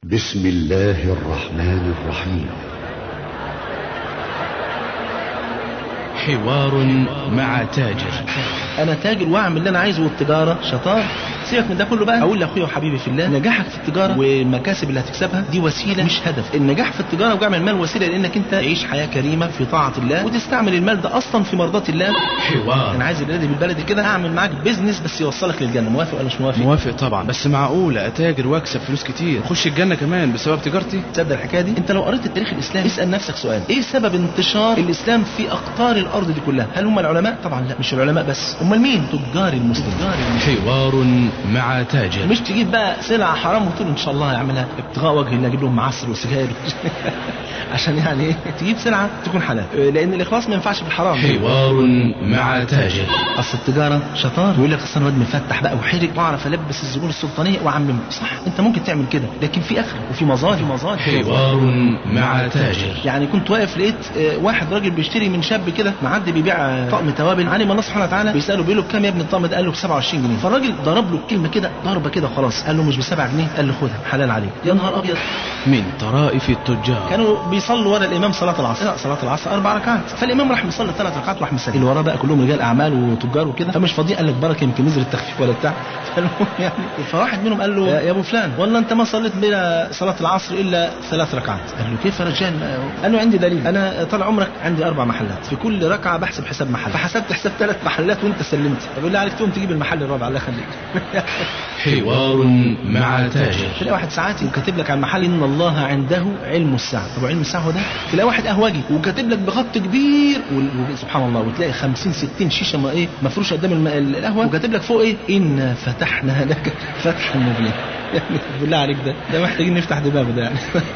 بسم الله الرحمن الرحيم حوار مع تاجر انا تاجر واعمل اللي انا عايزه والتجاره شطار سيبك من ده كله بقى اقول لاخويا وحبيبي في الله نجاحك في التجاره والمكاسب اللي هتكسبها دي وسيله مش هدف النجاح في التجاره وجمع المال وسيله لانك انت تعيش حياه كريمه في طاعه الله وتستعمل المال ده اصلا في مرضاه الله حوار انا عايز البلد بالبلدي كده اعمل معاك بيزنس بس يوصلك للجنه موافق ولا مش موافق موافق طبعا بس معقولة أتاجر وأكسب فلوس كتير أخش الجنة كمان بسبب تجارتي تصدق الحكايه دي انت لو قريت التاريخ الاسلامي اسال نفسك سؤال ايه سبب انتشار الاسلام في اقطار الارض دي كلها هل هم العلماء طبعا لا مش العلماء بس امال مين تجار المسلمين تجار المسلمين حوار مع تاجر مش تجيب بقى سلعة حرام وتقول ان شاء الله يعملها ابتغاء وجه الله اجيب لهم معسل وسجاير عشان يعني ايه تجيب سلعة تكون حلال لان الاخلاص ما ينفعش بالحرام حوار مع تاجر اصل التجاره شطار ويقول لك اصل انا واد مفتح بقى وحرج واعرف البس الزبون السلطانيه واعممه صح انت ممكن تعمل كده لكن في اخره وفي مظاهر في مظاهر حوار مع تاجر يعني كنت واقف لقيت آه، واحد راجل بيشتري من شاب كده معدي بيبيع آه، طقم توابل علم الله سبحانه وتعالى بيساله بيقول له بكام يا ابني الطقم ده قال له ب 27 جنيه فالراجل ضرب له كلمه كده ضربه كده خلاص قال له مش ب 7 جنيه قال له خدها حلال عليك يا نهار ابيض من طرائف التجار كانوا بيصلوا ورا الامام صلاه العصر لا صلاه العصر اربع ركعات فالامام راح يصلي ثلاث ركعات وراح مسجد اللي وراه بقى كلهم رجال اعمال وتجار وكده فمش فاضيين قال لك بركه يمكن نزل التخفيف ولا بتاع فالمهم يعني فواحد منهم قال له يا يا ابو فلان والله انت ما صليت بلا صلاه العصر الا ثلاث ركعات قال له كيف يا رجال قال له عندي دليل انا طال عمرك عندي اربع محلات في كل ركعه بحسب حساب محل فحسبت حساب ثلاث محلات وانت سلمت فبيقول لي عليك تقوم تجيب المحل الرابع الله يخليك حوار مع تاجر تلاقي واحد ساعاتي وكاتب لك على المحل ان الله عنده علم الساعه طب علم الساعه هو ده تلاقي واحد قهوجي وكاتب لك بخط كبير وال- سبحان الله وتلاقي 50 60 شيشه ما ايه مفروشه قدام الم- القهوه وكاتب لك فوق ايه انا فتحنا لك فتحا مبينا يعني بالله عليك ده ده محتاجين نفتح دماغه ده يعني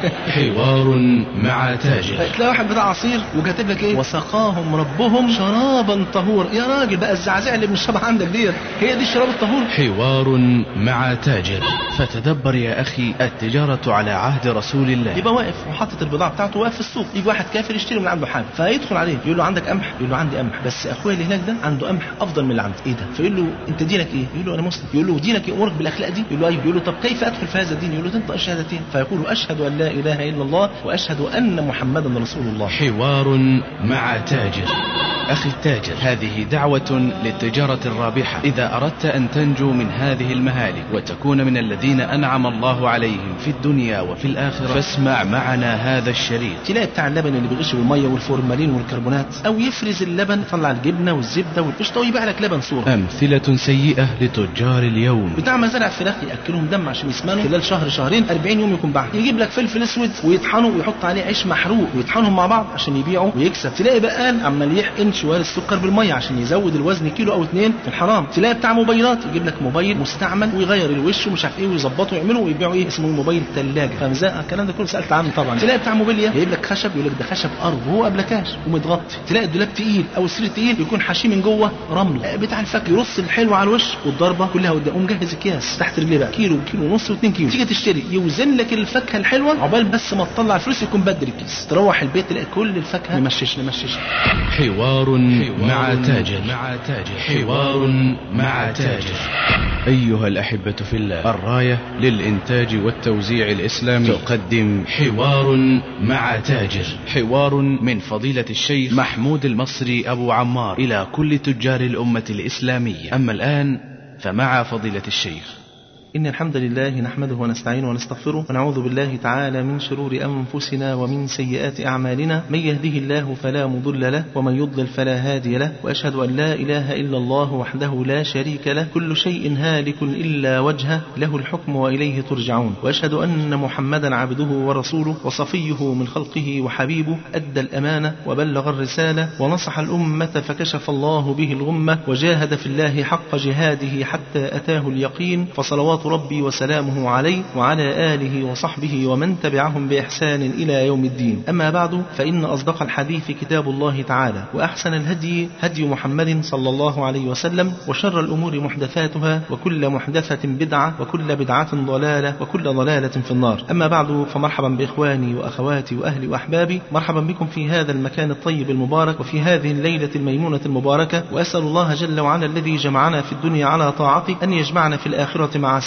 حوار مع تاجر تلاقي واحد بتاع عصير وكاتب لك ايه وسقاهم ربهم شرابا طهورا يا راجل بقى الزعزعه اللي بنشربها عندك ديت هي دي الشراب الطهور حوار مع تاجر فتدبر يا أخي التجارة على عهد رسول الله يبقى واقف وحاطط البضاعه بتاعته واقف في السوق يجي واحد كافر يشتري من عنده حاجه فيدخل عليه يقول له عندك قمح يقول له عندي قمح بس اخويا اللي هناك ده عنده قمح افضل من اللي عندي ايه ده فيقول له انت دينك ايه يقول له انا مسلم يقول له دينك يامرك بالاخلاق دي يقول له ايوه يقول له طب كيف ادخل في هذا الدين يقول له تنطق الشهادتين فيقول اشهد ان لا اله الا الله واشهد ان محمدا رسول الله حوار مع تاجر أخي التاجر هذه دعوة للتجارة الرابحة إذا أردت أن تنجو من هذه المهالك وتكون من الذين أنعم الله عليهم في الدنيا وفي الآخرة فاسمع معنا هذا الشريط تلاقي بتاع اللبن اللي بيغش بالميه والفورمالين والكربونات او يفرز اللبن يطلع الجبنه والزبده والقشطه ويبيع لك لبن صوره أمثلة سيئة لتجار اليوم بتاع مزارع فراخ ياكلهم دم عشان يسمنوا خلال شهر شهرين 40 يوم يكون بعد يجيب لك فلفل اسود ويطحنه ويحط عليه عيش محروق ويطحنهم مع بعض عشان يبيعوا ويكسب تلاقي بقال عمال يحقن شوال السكر بالميه عشان يزود الوزن كيلو او اتنين في الحرام تلاقي بتاع موبايلات يجيب لك موبايل مستعمل ويغير الوش ومش عارف ايه ويظبطه ويعمله ويبيعوا ايه اسمه موبايل ثلاجه فاهم ازاي الكلام ده كله سالت عنه طبعا تلاقي بتاع موبيليا يجيب لك خشب يقول لك ده خشب ارض وهو ابلكاش ومتغطي تلاقي الدولاب تقيل او السرير تقيل يكون حشيه من جوه رمل آه، بتاع الفك يرص الحلو على الوش والضربه كلها قدام ومجهز اكياس تحت رجليه بقى كيلو كيلو ونص و2 كيلو تيجي تشتري يوزن لك الفاكهه الحلوه عقبال بس ما تطلع الفلوس يكون بدل الكيس تروح البيت تلاقي كل الفاكهه ممشش ممشش حوار مع تاجر مع تاجر حوار مع تاجر أيها الأحبة في الله الراية للإنتاج والتوزيع الإسلامي تقدم حوار مع تاجر حوار من فضيلة الشيخ محمود المصري أبو عمار إلى كل تجار الأمة الإسلامية أما الآن فمع فضيلة الشيخ إن الحمد لله نحمده ونستعينه ونستغفره ونعوذ بالله تعالى من شرور أنفسنا ومن سيئات أعمالنا من يهده الله فلا مضل له ومن يضلل فلا هادي له وأشهد أن لا إله إلا الله وحده لا شريك له كل شيء هالك إلا وجهه له الحكم وإليه ترجعون وأشهد أن محمدا عبده ورسوله وصفيه من خلقه وحبيبه أدى الأمانة وبلغ الرسالة ونصح الأمة فكشف الله به الغمة وجاهد في الله حق جهاده حتى أتاه اليقين فصلوات ربي وسلامه عليه وعلى آله وصحبه ومن تبعهم بإحسان إلى يوم الدين أما بعد فإن أصدق الحديث كتاب الله تعالى وأحسن الهدي هدي محمد صلى الله عليه وسلم وشر الأمور محدثاتها وكل محدثة بدعة وكل بدعة ضلالة وكل ضلالة في النار أما بعد فمرحبا بإخواني وأخواتي وأهلي وأحبابي مرحبا بكم في هذا المكان الطيب المبارك وفي هذه الليلة الميمونة المباركة وأسأل الله جل وعلا الذي جمعنا في الدنيا على طاعته أن يجمعنا في الآخرة مع سيد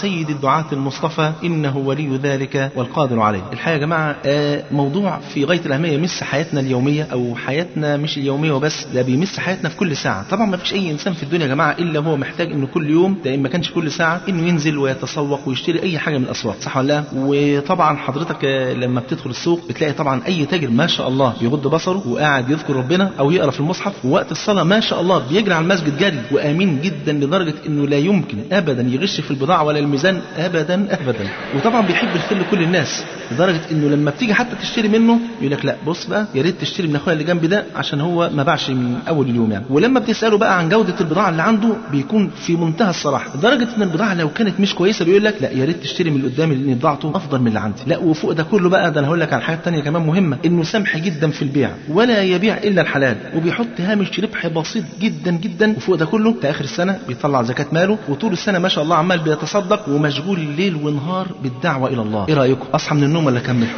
سيد الدعاة المصطفى إنه ولي ذلك والقادر عليه الحقيقة يا جماعة آه، موضوع في غاية الأهمية يمس حياتنا اليومية أو حياتنا مش اليومية وبس ده بيمس حياتنا في كل ساعة طبعا ما فيش أي إنسان في الدنيا يا جماعة إلا هو محتاج إنه كل يوم ده إن ما كانش كل ساعة إنه ينزل ويتسوق ويشتري أي حاجة من الأسواق صح ولا لا وطبعا حضرتك آه، لما بتدخل السوق بتلاقي طبعا أي تاجر ما شاء الله بيغض بصره وقاعد يذكر ربنا أو يقرأ في المصحف ووقت الصلاة ما شاء الله بيجري على المسجد جري وآمين جدا لدرجة إنه لا يمكن أبدا يغش في البضاعة ولا الميزان أبدا أبدا وطبعا بيحب الخير لكل الناس لدرجة إنه لما بتيجي حتى تشتري منه يقول لك لا بص بقى يا ريت تشتري من أخويا اللي جنبي ده عشان هو ما باعش من أول اليوم يعني ولما بتسأله بقى عن جودة البضاعة اللي عنده بيكون في منتهى الصراحة لدرجة إن البضاعة لو كانت مش كويسة بيقول لك لا يا ريت تشتري من اللي قدامي لأن بضاعته أفضل من اللي عندي لا وفوق ده كله بقى ده أنا هقول لك على حاجات تانية كمان مهمة إنه سمح جدا في البيع ولا يبيع إلا الحلال وبيحط هامش ربح بسيط جدا جدا وفوق ده كله في آخر السنة بيطلع زكاة ماله وطول السنة ما شاء الله عمال بيتصدق ومشغول ليل ونهار بالدعوة إلى الله إيه رأيكم أصحى من النوم ولا أكمل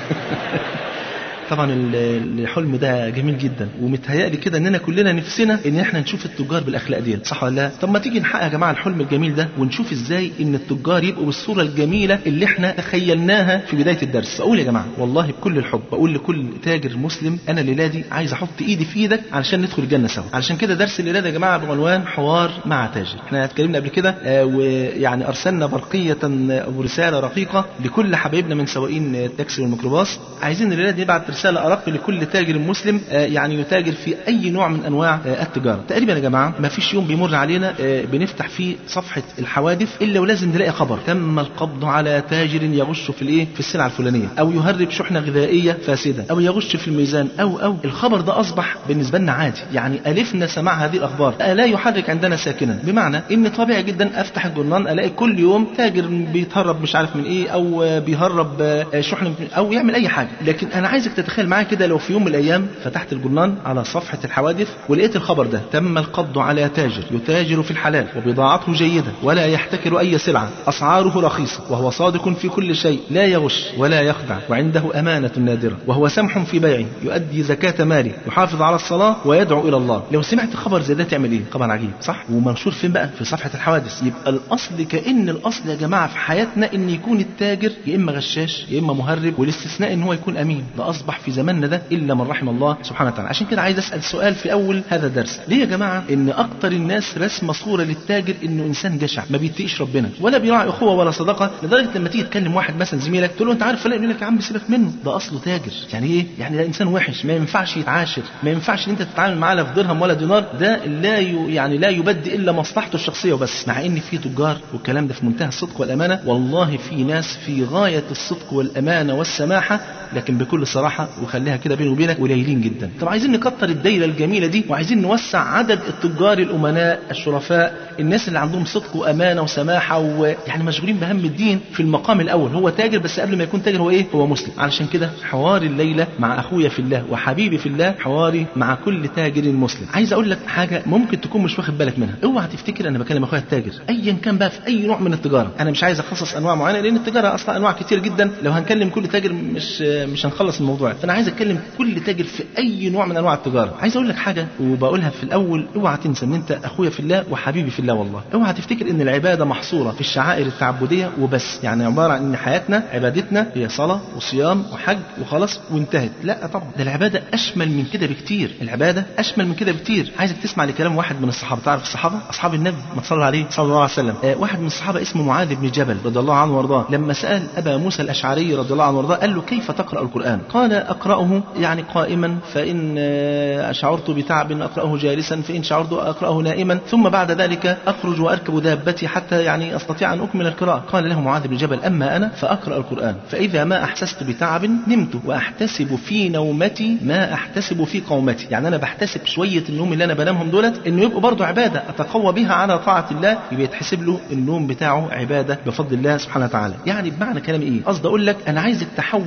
طبعا ال- الحلم ده جميل جدا ومتهيألي كده اننا كلنا نفسنا ان احنا نشوف التجار بالاخلاق دي صح ولا لا طب ما تيجي نحقق يا جماعه الحلم الجميل ده ونشوف ازاي ان التجار يبقوا بالصوره الجميله اللي احنا تخيلناها في بدايه الدرس بقول يا جماعه والله بكل الحب بقول لكل تاجر مسلم انا الليله دي عايز احط ايدي في ايدك علشان ندخل الجنه سوا علشان كده درس الليله ده يا جماعه بعنوان حوار مع تاجر احنا اتكلمنا قبل كده آه، ويعني ارسلنا برقيه او رساله رقيقه لكل حبايبنا من سواقين التاكسي والميكروباص عايزين الليله دي نبعت رساله ارق لكل تاجر مسلم آه، يعني يتاجر في اي نوع من انواع آه، التجاره تقريبا يا جماعه ما فيش يوم بيمر علينا آه، بنفتح فيه صفحه الحوادث الا ولازم نلاقي خبر تم القبض على تاجر يغش في الايه في السلعه الفلانيه او يهرب شحنه غذائيه فاسده او يغش في الميزان او او الخبر ده اصبح بالنسبه لنا عادي يعني الفنا سماع هذه الاخبار لا يحرك عندنا ساكنا بمعنى ان طبيعي جدا افتح الجرنان الاقي كل يوم تاجر بيتهرب مش عارف من ايه او آه، بيهرب آه، شحنه من- او يعمل اي حاجه لكن انا عايزك تتخيل معايا كده لو في يوم من الايام فتحت الجرنان على صفحه الحوادث ولقيت الخبر ده تم القبض على تاجر يتاجر في الحلال وبضاعته جيده ولا يحتكر اي سلعه اسعاره رخيصه وهو صادق في كل شيء لا يغش ولا يخدع وعنده امانه نادره وهو سمح في بيعه يؤدي زكاه ماله يحافظ على الصلاه ويدعو الى الله لو سمعت خبر زي ده تعمل ايه خبر عجيب صح ومنشور فين بقى في صفحه الحوادث يبقى الاصل كان الاصل يا جماعه في حياتنا ان يكون التاجر يا اما غشاش يا اما مهرب والاستثناء ان هو يكون امين ده اصبح في زماننا ده الا من رحم الله سبحانه وتعالى عشان كده عايز اسال سؤال في اول هذا الدرس ليه يا جماعه ان اكتر الناس رسمه صوره للتاجر انه انسان جشع ما بيتقيش ربنا ولا بيراعي اخوه ولا صداقه لدرجه لما تيجي تكلم واحد مثلا زميلك تقول له انت عارف فلان يقول لك يا عم سيبك منه ده اصله تاجر يعني ايه يعني ده انسان وحش ما ينفعش يتعاشر ما ينفعش ان انت تتعامل معاه لا في درهم ولا دينار ده لا ي... يعني لا يبدي الا مصلحته الشخصيه وبس مع ان في تجار والكلام ده في منتهى الصدق والامانه والله في ناس في غايه الصدق والامانه والسماحه لكن بكل صراحه وخليها كده بيني وبينك قليلين جدا طب عايزين نكتر الدايره الجميله دي وعايزين نوسع عدد التجار الامناء الشرفاء الناس اللي عندهم صدق وامانه وسماحه ويعني مشغولين بهم الدين في المقام الاول هو تاجر بس قبل ما يكون تاجر هو ايه هو مسلم علشان كده حوار الليله مع اخويا في الله وحبيبي في الله حواري مع كل تاجر مسلم عايز اقول لك حاجه ممكن تكون مش واخد بالك منها اوعى تفتكر انا بكلم اخويا التاجر ايا كان بقى في اي نوع من التجاره انا مش عايز اخصص انواع معينه لان التجاره اصلا انواع كتير جدا لو هنكلم كل تاجر مش مش هنخلص الموضوع فانا عايز اتكلم كل تاجر في اي نوع من انواع التجاره عايز اقول لك حاجه وبقولها في الاول اوعى تنسى ان انت اخويا في الله وحبيبي في الله والله اوعى تفتكر ان العباده محصوره في الشعائر التعبديه وبس يعني عباره عن ان حياتنا عبادتنا هي صلاه وصيام وحج وخلاص وانتهت لا طبعا ده العباده اشمل من كده بكتير العباده اشمل من كده بكتير عايزك تسمع لكلام واحد من الصحابه تعرف الصحابه اصحاب النبي ما تصلي عليه صلى الله عليه وسلم آه واحد من الصحابه اسمه معاذ بن جبل رضي الله عنه وارضاه لما سال ابا موسى الاشعري رضي الله عنه وارضاه قال له كيف تقرا القران قال اقراه يعني قائما فان آه، شعرت بتعب اقراه جالسا فان شعرت اقراه نائما ثم بعد ذلك اخرج واركب دابتي حتى يعني استطيع ان اكمل القراءه قال له معاذ بن جبل اما انا فاقرا القران فاذا ما احسست بتعب نمت واحتسب في نومتي ما احتسب في قومتي يعني انا بحتسب شويه النوم اللي انا بنامهم دولت انه يبقوا برضه عباده اتقوى بها على طاعه الله يبقى يتحسب له النوم بتاعه عباده بفضل الله سبحانه وتعالى يعني بمعنى كلامي ايه قصدي اقول لك انا عايزك تحول كل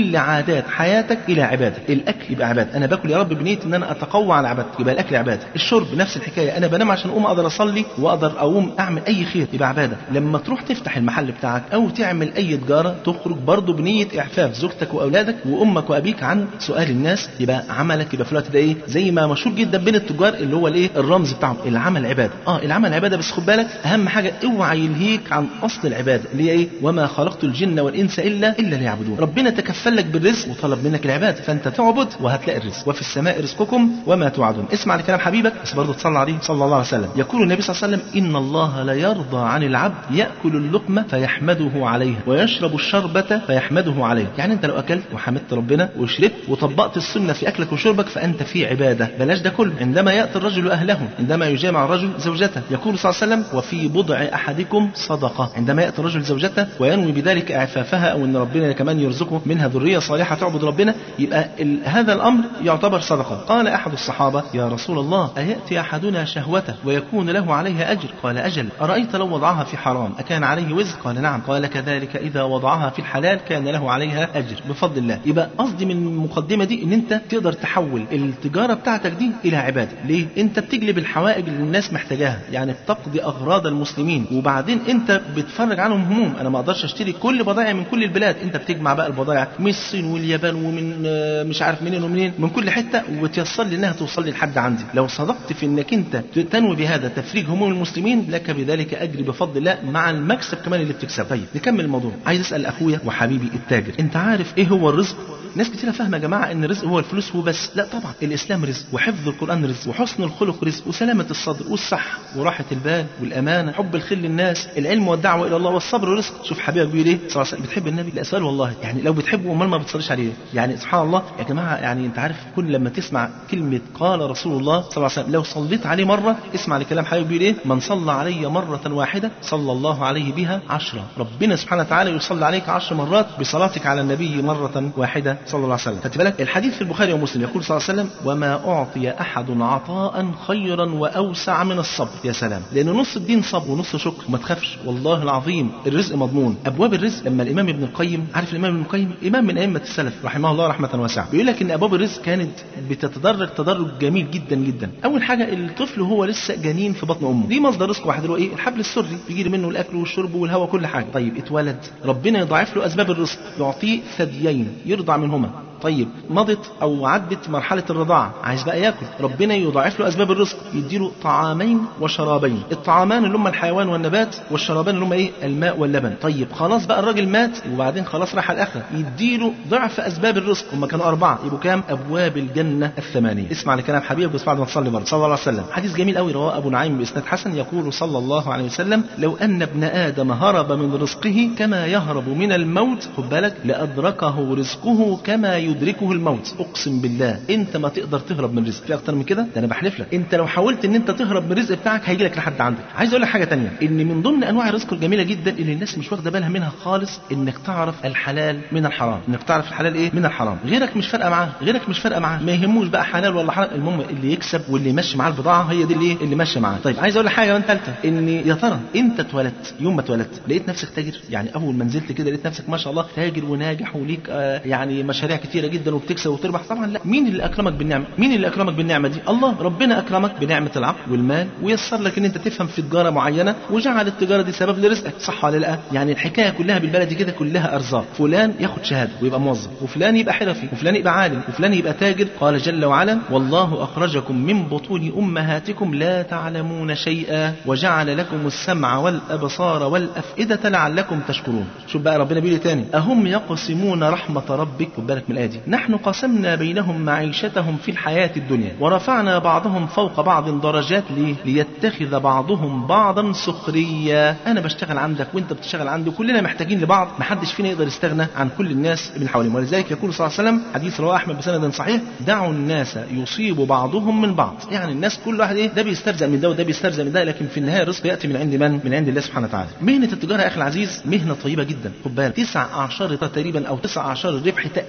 كل عادات حياتك الى عباده الاكل يبقى عباده انا باكل يا رب بنيه ان انا اتقوى على عبادتك يبقى الاكل عباده الشرب نفس الحكايه انا بنام عشان اقوم اقدر اصلي واقدر اقوم اعمل اي خير يبقى عباده لما تروح تفتح المحل بتاعك او تعمل اي تجاره تخرج برضه بنيه اعفاف زوجتك واولادك وامك وابيك عن سؤال الناس يبقى عملك يبقى في الوقت ده ايه زي ما مشهور جدا بين التجار اللي هو الايه الرمز بتاعهم العمل عباده اه العمل عباده بس خد بالك اهم حاجه اوعى يلهيك عن اصل العباده اللي هي ايه وما خلقت الجن والانس الا الا ليعبدون ربنا تكفل لك بالرزق وطلب منك العباده فانت تعبد وهتلاقي الرزق وفي السماء رزقكم وما توعدون اسمع لكلام حبيبك بس برضه تصلى عليه صلى الله عليه وسلم يقول النبي صلى الله عليه وسلم ان الله لا يرضى عن العبد ياكل اللقمه فيحمده عليها ويشرب الشربه فيحمده عليها يعني انت لو اكلت وحمدت ربنا وشربت وطبقت السنه في اكلك وشربك فانت في عباده بلاش ده كله عندما ياتي الرجل اهله عندما يجامع الرجل زوجته يقول صلى الله عليه وسلم وفي بضع احدكم صدقه عندما ياتي الرجل زوجته وينوي بذلك اعفافها او ان ربنا كمان يرزقه منها ذريه صالحه تعبد ربنا يبقى ال- هذا الامر يعتبر صدقه قال احد الصحابه يا رسول الله اياتي احدنا شهوته ويكون له عليها اجر قال اجل ارايت لو وضعها في حرام اكان عليه وزر قال نعم قال كذلك اذا وضعها في الحلال كان له عليها اجر بفضل الله يبقى قصدي من المقدمه دي ان انت تقدر تحول التجاره بتاعتك دي الى عباده ليه انت بتجلب الحوائج اللي الناس محتاجاها يعني بتقضي اغراض المسلمين وبعدين انت بتفرج عنهم هموم انا ما اقدرش اشتري كل بضائع من كل البلاد انت بتجمع بقى البضائع من الصين واليابان ومن آه، مش عارف منين ومنين من كل حته وتيسر لي انها توصل لي لحد عندي لو صدقت في انك انت تنوي بهذا تفريج هموم المسلمين لك بذلك اجر بفضل الله مع المكسب كمان اللي بتكسبه طيب نكمل الموضوع عايز اسال اخويا وحبيبي التاجر انت عارف ايه هو الرزق ناس كتير فاهمه يا جماعه ان الرزق هو الفلوس وبس لا طبعا الاسلام رزق وحفظ القران رزق وحسن الخلق رزق وسلامه الصدر والصحه وراحه البال والامانه حب الخير للناس العلم والدعوه الى الله والصبر رزق شوف حبيبك بيقول ايه صلى الله عليه وسلم بتحب النبي لا سؤال والله يعني لو بتحبه امال ما بتصليش عليه يعني سبحان الله يا جماعه يعني انت عارف كل لما تسمع كلمه قال رسول الله صلى الله عليه وسلم لو صليت عليه مره اسمع لكلام حبيبي بيقول ايه من صلى علي مره واحده صلى الله عليه بها عشرة ربنا سبحانه وتعالى يصلي عليك عشر مرات بصلاتك على النبي مره واحده صلى الله عليه وسلم خدت بالك الحديث في البخاري ومسلم يقول صلى الله عليه وسلم وما اعطي احد عطاء خيرا واوسع من الصبر يا سلام لان نص الدين صبر ونص شكر ما تخافش والله العظيم الرزق مضمون ابواب الرزق لما الامام ابن القيم عارف الامام ابن القيم امام من ائمه السلف رحمه الله رحمه واسعه بيقول لك ان ابواب الرزق كانت بتتدرج تدرج جميل جدا جدا اول حاجه الطفل هو لسه جنين في بطن امه دي مصدر رزق واحد اللي هو ايه الحبل السري بيجي منه الاكل والشرب والهواء كل حاجه طيب اتولد ربنا يضاعف له اسباب الرزق يعطيه ثديين يرضع منهما طيب مضت او عدت مرحله الرضاعه عايز بقى ياكل ربنا يضاعف له اسباب الرزق يديله طعامين وشرابين الطعامان اللي هم الحيوان والنبات والشرابان اللي هم ايه الماء واللبن طيب خلاص بقى الراجل مات وبعدين خلاص راح الاخره يديله ضعف اسباب الرزق هم كانوا اربعه يبقوا كام ابواب الجنه الثمانيه اسمع لكلام حبيبك بس بعد ما تصلي برضه صلى الله عليه وسلم حديث جميل قوي رواه ابو نعيم باسناد حسن يقول صلى الله عليه وسلم لو ان ابن ادم هرب من رزقه كما يهرب من الموت خد بالك لادركه رزقه كما يدركه الموت اقسم بالله انت ما تقدر تهرب من رزق في اكتر من كده ده انا بحلف لك انت لو حاولت ان انت تهرب من الرزق بتاعك هيجي لك لحد عندك عايز اقول لك حاجه تانية ان من ضمن انواع الرزق الجميله جدا اللي الناس مش واخده بالها منها خالص انك تعرف الحلال من الحرام انك تعرف الحلال ايه من الحرام غيرك مش فارقه معاه غيرك مش فارقه معاه ما يهموش بقى حلال ولا حرام المهم اللي يكسب واللي يمشي معاه البضاعه هي دي اللي ايه اللي ماشيه معاه طيب عايز اقول لك حاجه كمان ثالثه ان يا ترى انت اتولدت يوم ما اتولدت لقيت نفسك تاجر يعني اول ما نزلت كده لقيت نفسك ما شاء الله تاجر وناجح وليك آه يعني مشاريع كتيره جدا وبتكسب وتربح طبعا لا مين اللي اكرمك بالنعمه مين اللي اكرمك بالنعمه دي الله ربنا اكرمك بنعمه العقل والمال ويسر لك ان انت تفهم في تجاره معينه وجعل التجاره دي سبب لرزقك صح ولا لا يعني الحكايه كلها بالبلدي كده كلها ارزاق فلان ياخد شهاده ويبقى موظف وفلان يبقى حرفي وفلان يبقى عالم وفلان يبقى تاجر قال جل وعلا والله اخرجكم من بطون امهاتكم لا تعلمون شيئا وجعل لكم السمع والابصار والافئده لعلكم تشكرون شوف بقى ربنا بيقول تاني اهم يقسمون رحمه ربك خد بالك من الايه دي نحن قسمنا بينهم معيشتهم في الحياه الدنيا ورفعنا بعضهم فوق بعض درجات ليه ليتخذ بعضهم بعضا سخريا انا بشتغل عندك وانت بتشتغل عندي كلنا محتاجين لبعض محدش فينا يقدر يستغنى عن كل الناس من حواليهم ولذلك يقول صلى الله عليه وسلم حديث رواه احمد بسند صحيح دعوا الناس يصيب بعضهم من بعض يعني الناس كل واحد ايه ده بيسترزق من ده وده بيسترزق من ده لكن في النهايه الرزق ياتي من عند من من عند الله سبحانه وتعالى مهنه التجاره يا اخي العزيز مهنه طيبه جدا خد بالك تسع اعشار تقريبا او تسع اعشار الربح تقريبا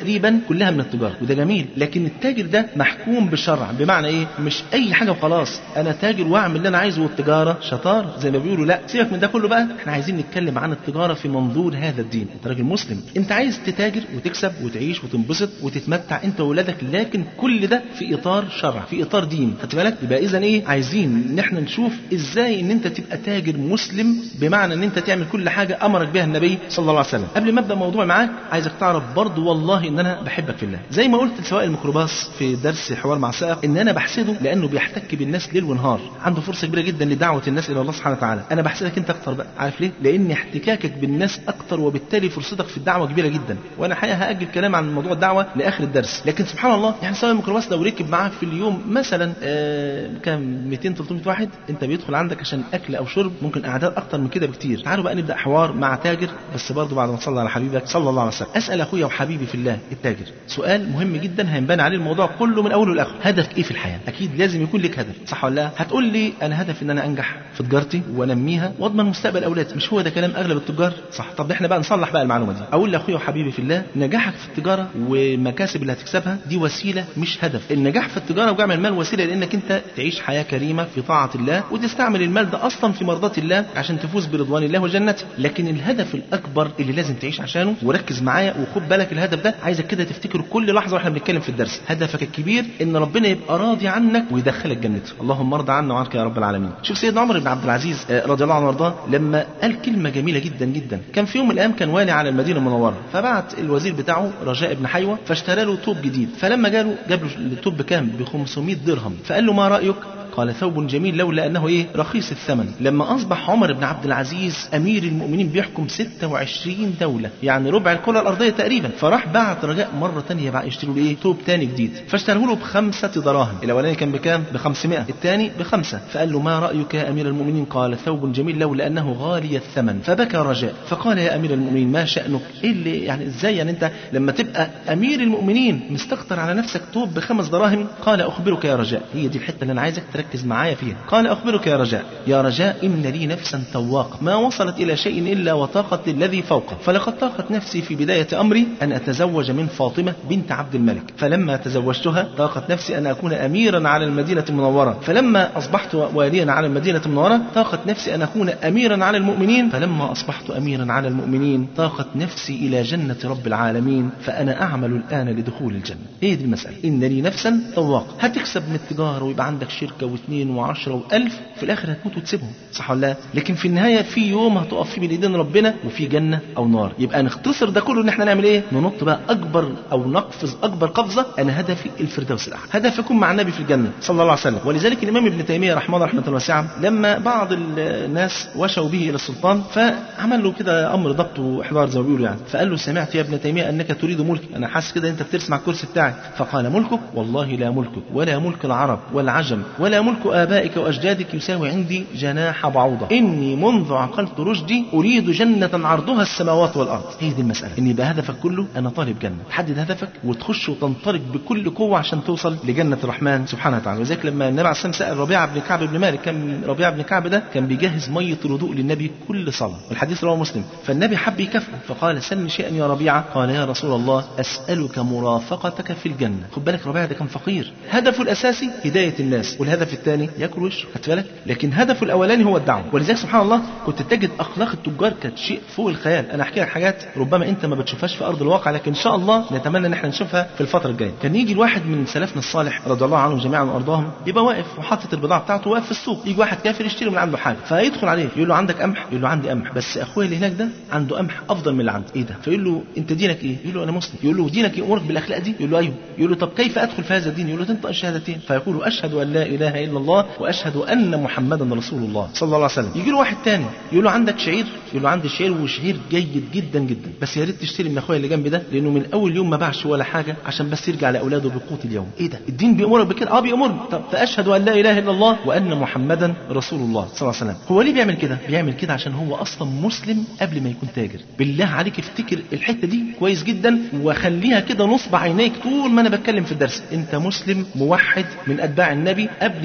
كلها من التجاره وده جميل لكن التاجر ده محكوم بالشرع بمعنى ايه مش اي حاجه وخلاص انا تاجر واعمل اللي انا عايزه والتجاره شطار زي ما بيقولوا لا سيبك من ده كله بقى احنا عايزين نتكلم عن التجاره في منظور هذا الدين انت راجل مسلم انت عايز تتاجر وتكسب وتعيش وتنبسط وتتمتع انت واولادك لكن كل ده في اطار شرع في اطار دين خدت بالك يبقى اذا ايه عايزين ان احنا نشوف ازاي ان انت تبقى تاجر مسلم بمعنى ان انت تعمل كل حاجه امرك بها النبي صلى الله عليه وسلم قبل ما ابدا موضوع معاك عايزك تعرف برضو والله ان انا بحبك في الله زي ما قلت لسواق الميكروباص في درس حوار مع سائق ان انا بحسده لانه بيحتك بالناس ليل ونهار عنده فرصه كبيره جدا لدعوه الناس الى الله سبحانه وتعالى انا بحسدك انت اكتر بقى عارف ليه لان احتكاكك بالناس اكتر وبالتالي فرصتك في الدعوه كبيره جدا وانا حقيقه هاجل كلام عن موضوع الدعوه لاخر الدرس لكن سبحان الله يعني سواق الميكروباص لو ركب معاك في اليوم مثلا آه كام 200 300 واحد انت بيدخل عندك عشان اكل او شرب ممكن اعداد اكتر من كده بكتير تعالوا بقى نبدا حوار مع تاجر بس برضه بعد ما تصلي على حبيبك صلى الله عليه وسلم اسال اخويا وحبيبي في الله التاجر سؤال مهم جدا هينبان عليه الموضوع كله من اوله لاخره هدفك ايه في الحياه اكيد لازم يكون لك هدف صح ولا لا هتقول لي انا هدفي ان انا انجح في تجارتي وانميها واضمن مستقبل اولادي مش هو ده كلام اغلب التجار صح طب احنا بقى نصلح بقى المعلومه دي اقول لاخويا وحبيبي في الله نجاحك في التجاره والمكاسب اللي هتكسبها دي وسيله مش هدف النجاح في التجاره وجمع المال وسيله لانك انت تعيش حياه كريمه في طاعه الله وتستعمل المال ده اصلا في مرضاه الله عشان تفوز برضوان الله وجنته لكن الهدف الاكبر اللي لازم تعيش عشانه وركز معايا وخد بالك الهدف ده عايزك كده تفتكره كل لحظه واحنا بنتكلم في الدرس هدفك الكبير ان ربنا يبقى راضي عنك ويدخلك جنته اللهم ارضى عنا وعنك يا رب العالمين شوف سيدنا عمر بن عبد العزيز آه، رضي الله عنه وارضاه لما قال كلمه جميله جدا جدا كان في يوم من الايام كان والي على المدينه المنوره فبعت الوزير بتاعه رجاء بن حيوه فاشترى له توب جديد فلما جاله جاب له التوب بكام ب 500 درهم فقال له ما رايك قال ثوب جميل لولا انه ايه رخيص الثمن لما اصبح عمر بن عبد العزيز امير المؤمنين بيحكم 26 دوله يعني ربع الكره الارضيه تقريبا فراح بعت رجاء مره ثانيه بقى يشتروا له ايه توب ثاني جديد فاشتراه له بخمسه دراهم الاولاني كان بكام ب 500 الثاني بخمسه فقال له ما رايك يا امير المؤمنين قال ثوب جميل لولا انه غالي الثمن فبكى رجاء فقال يا امير المؤمنين ما شانك ايه اللي يعني ازاي يعني انت لما تبقى امير المؤمنين مستكتر على نفسك توب بخمس دراهم قال اخبرك يا رجاء هي دي الحته اللي انا عايزك تركز معايا فيها قال اخبرك يا رجاء يا رجاء ان لي نفسا تواقه ما وصلت الى شيء الا وطاقت للذي فوقه فلقد طاقت نفسي في بدايه امري ان اتزوج من فاطمه بنت عبد الملك فلما تزوجتها طاقت نفسي ان اكون اميرا على المدينه المنوره فلما اصبحت واليا على المدينه المنوره طاقت نفسي ان اكون اميرا على المؤمنين فلما اصبحت اميرا على المؤمنين طاقت نفسي الى جنه رب العالمين فانا اعمل الان لدخول الجنه هي دي المساله ان لي نفسا طواقه هتكسب من التجاره ويبقى عندك شركه واثنين وعشرة وألف في الآخر هتموت وتسيبهم صح ولا لا؟ لكن في النهاية في يوم هتقف فيه بين إيدين ربنا وفي جنة أو نار يبقى نختصر ده كله إن إحنا نعمل إيه؟ ننط بقى أكبر أو نقفز أكبر قفزة أنا هدفي الفردوس الأعلى هدفي أكون مع النبي في الجنة صلى الله عليه وسلم ولذلك الإمام ابن تيمية رحمه الله رحمة واسعة لما بعض الناس وشوا به إلى السلطان فعمل له كده أمر ضبط وإحضار زي ما بيقولوا يعني فقال له سمعت يا ابن تيمية أنك تريد ملكي أنا حاسس كده أنت بترسم على الكرسي بتاعي فقال ملكك والله لا ملكك ولا ملك العرب والعجم ولا ملك آبائك وأجدادك يساوي عندي جناح بعوضة إني منذ عقلت رشدي أريد جنة عرضها السماوات والأرض هي دي المسألة إن يبقى هدفك كله أنا طالب جنة تحدد هدفك وتخش وتنطلق بكل قوة عشان توصل لجنة الرحمن سبحانه وتعالى وذلك لما النبي عليه الصلاة والسلام سأل ربيعة بن كعب بن مالك كان ربيعة بن كعب ده كان بيجهز مية الوضوء للنبي كل صلاة والحديث رواه مسلم فالنبي حب يكافئه فقال سلني شيئا يا ربيعة قال يا رسول الله أسألك مرافقتك في الجنة خد بالك ربيعة ده كان فقير هدفه الأساسي هداية الناس والهدف الثاني ياكل ويشرب خدت بالك لكن هدفه الاولاني هو الدعوه ولذلك سبحان الله كنت تجد اخلاق التجار كانت شيء فوق الخيال انا احكي لك حاجات ربما انت ما بتشوفهاش في ارض الواقع لكن ان شاء الله نتمنى ان احنا نشوفها في الفتره الجايه كان يجي الواحد من سلفنا الصالح رضي الله عنهم جميعا وارضاهم يبقى واقف وحاطط البضاعه بتاعته واقف في السوق يجي واحد كافر يشتري من عنده حاجه فيدخل عليه يقول له عندك قمح يقول له عندي قمح بس اخويا اللي هناك ده عنده قمح افضل من اللي عندي ايه ده فيقول له انت دينك ايه يقول له انا مسلم يقول له دينك يامرك بالاخلاق دي يقول له ايوه يقول له طب كيف ادخل في هذا الدين يقول له تنطق الشهادتين فيقول اشهد ان لا اله الا الله واشهد ان محمدا رسول الله صلى الله عليه وسلم يجي له واحد تاني يقول له عندك شعير يقول له عندي شعير وشعير جيد جدا جدا بس يا ريت تشتري من اخويا اللي جنبي ده لانه من اول يوم ما باعش ولا حاجه عشان بس يرجع لاولاده بقوت اليوم ايه ده الدين بيامرك بكده اه بيامرني طب فاشهد ان لا اله الا الله وان محمدا رسول الله صلى الله عليه وسلم هو ليه بيعمل كده بيعمل كده عشان هو اصلا مسلم قبل ما يكون تاجر بالله عليك افتكر الحته دي كويس جدا وخليها كده نصب عينيك طول ما انا بتكلم في الدرس انت مسلم موحد من اتباع النبي قبل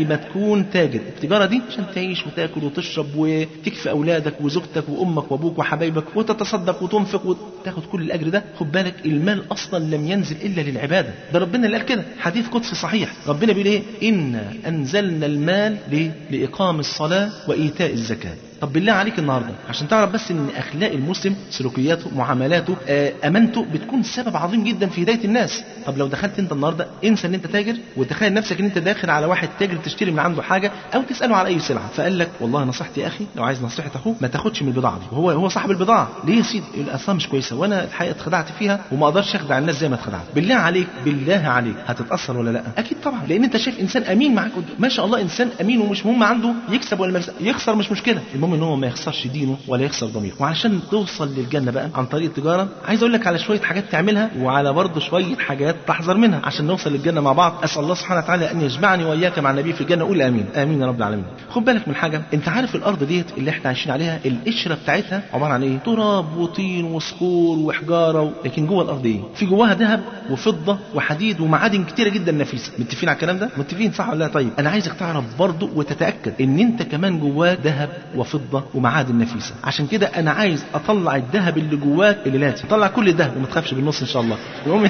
قبل ما تكون تاجر التجاره دي عشان تعيش وتاكل وتشرب وتكفي اولادك وزوجتك وامك وابوك وحبايبك وتتصدق وتنفق وتاخد كل الاجر ده خد بالك المال اصلا لم ينزل الا للعباده ده ربنا اللي قال كده حديث قدسي صحيح ربنا بيقول ايه انا انزلنا المال ليه؟ لاقام الصلاه وايتاء الزكاه طب بالله عليك النهارده عشان تعرف بس ان اخلاق المسلم سلوكياته معاملاته آه، امانته بتكون سبب عظيم جدا في هدايه الناس طب لو دخلت انت النهارده انسى ان انت تاجر وتخيل نفسك ان انت داخل على واحد تاجر تشتري من عنده حاجه او تساله على اي سلعه فقال لك والله نصيحتي يا اخي لو عايز نصيحه اخوك ما تاخدش من البضاعه دي وهو هو صاحب البضاعه ليه يا سيدي يقول اصلا مش كويسه وانا الحقيقه اتخدعت فيها وما اقدرش اخدع الناس زي ما اتخدعت بالله عليك بالله عليك هتتاثر ولا لا اكيد طبعا لان انت شايف انسان امين معاك قدام. ما شاء الله انسان امين ومش مهم عنده يكسب ولا ما يكسب. يخسر مش مشكله المهم ان هو ما يخسرش دينه ولا يخسر ضميره وعلشان توصل للجنه بقى عن طريق التجاره عايز اقول لك على شويه حاجات تعملها وعلى برضه شويه حاجات تحذر منها عشان نوصل للجنه مع بعض اسال الله سبحانه وتعالى ان يجمعني واياك مع النبي في الجنه قول امين امين يا رب العالمين خد بالك من حاجه انت عارف الارض ديت اللي احنا عايشين عليها القشره بتاعتها عباره عن ايه تراب وطين وصخور وحجاره و... لكن جوه الارض ايه في جواها ذهب وفضه وحديد ومعادن كتيره جدا نفيسه متفقين على الكلام ده متفقين صح ولا لا طيب انا عايزك تعرف برضه وتتاكد ان انت كمان جواك ذهب وفضه ومعادن نفيسه عشان كده انا عايز اطلع الذهب اللي جواك اللي لازم طلع كل الذهب وما تخافش بالنص ان شاء الله المهم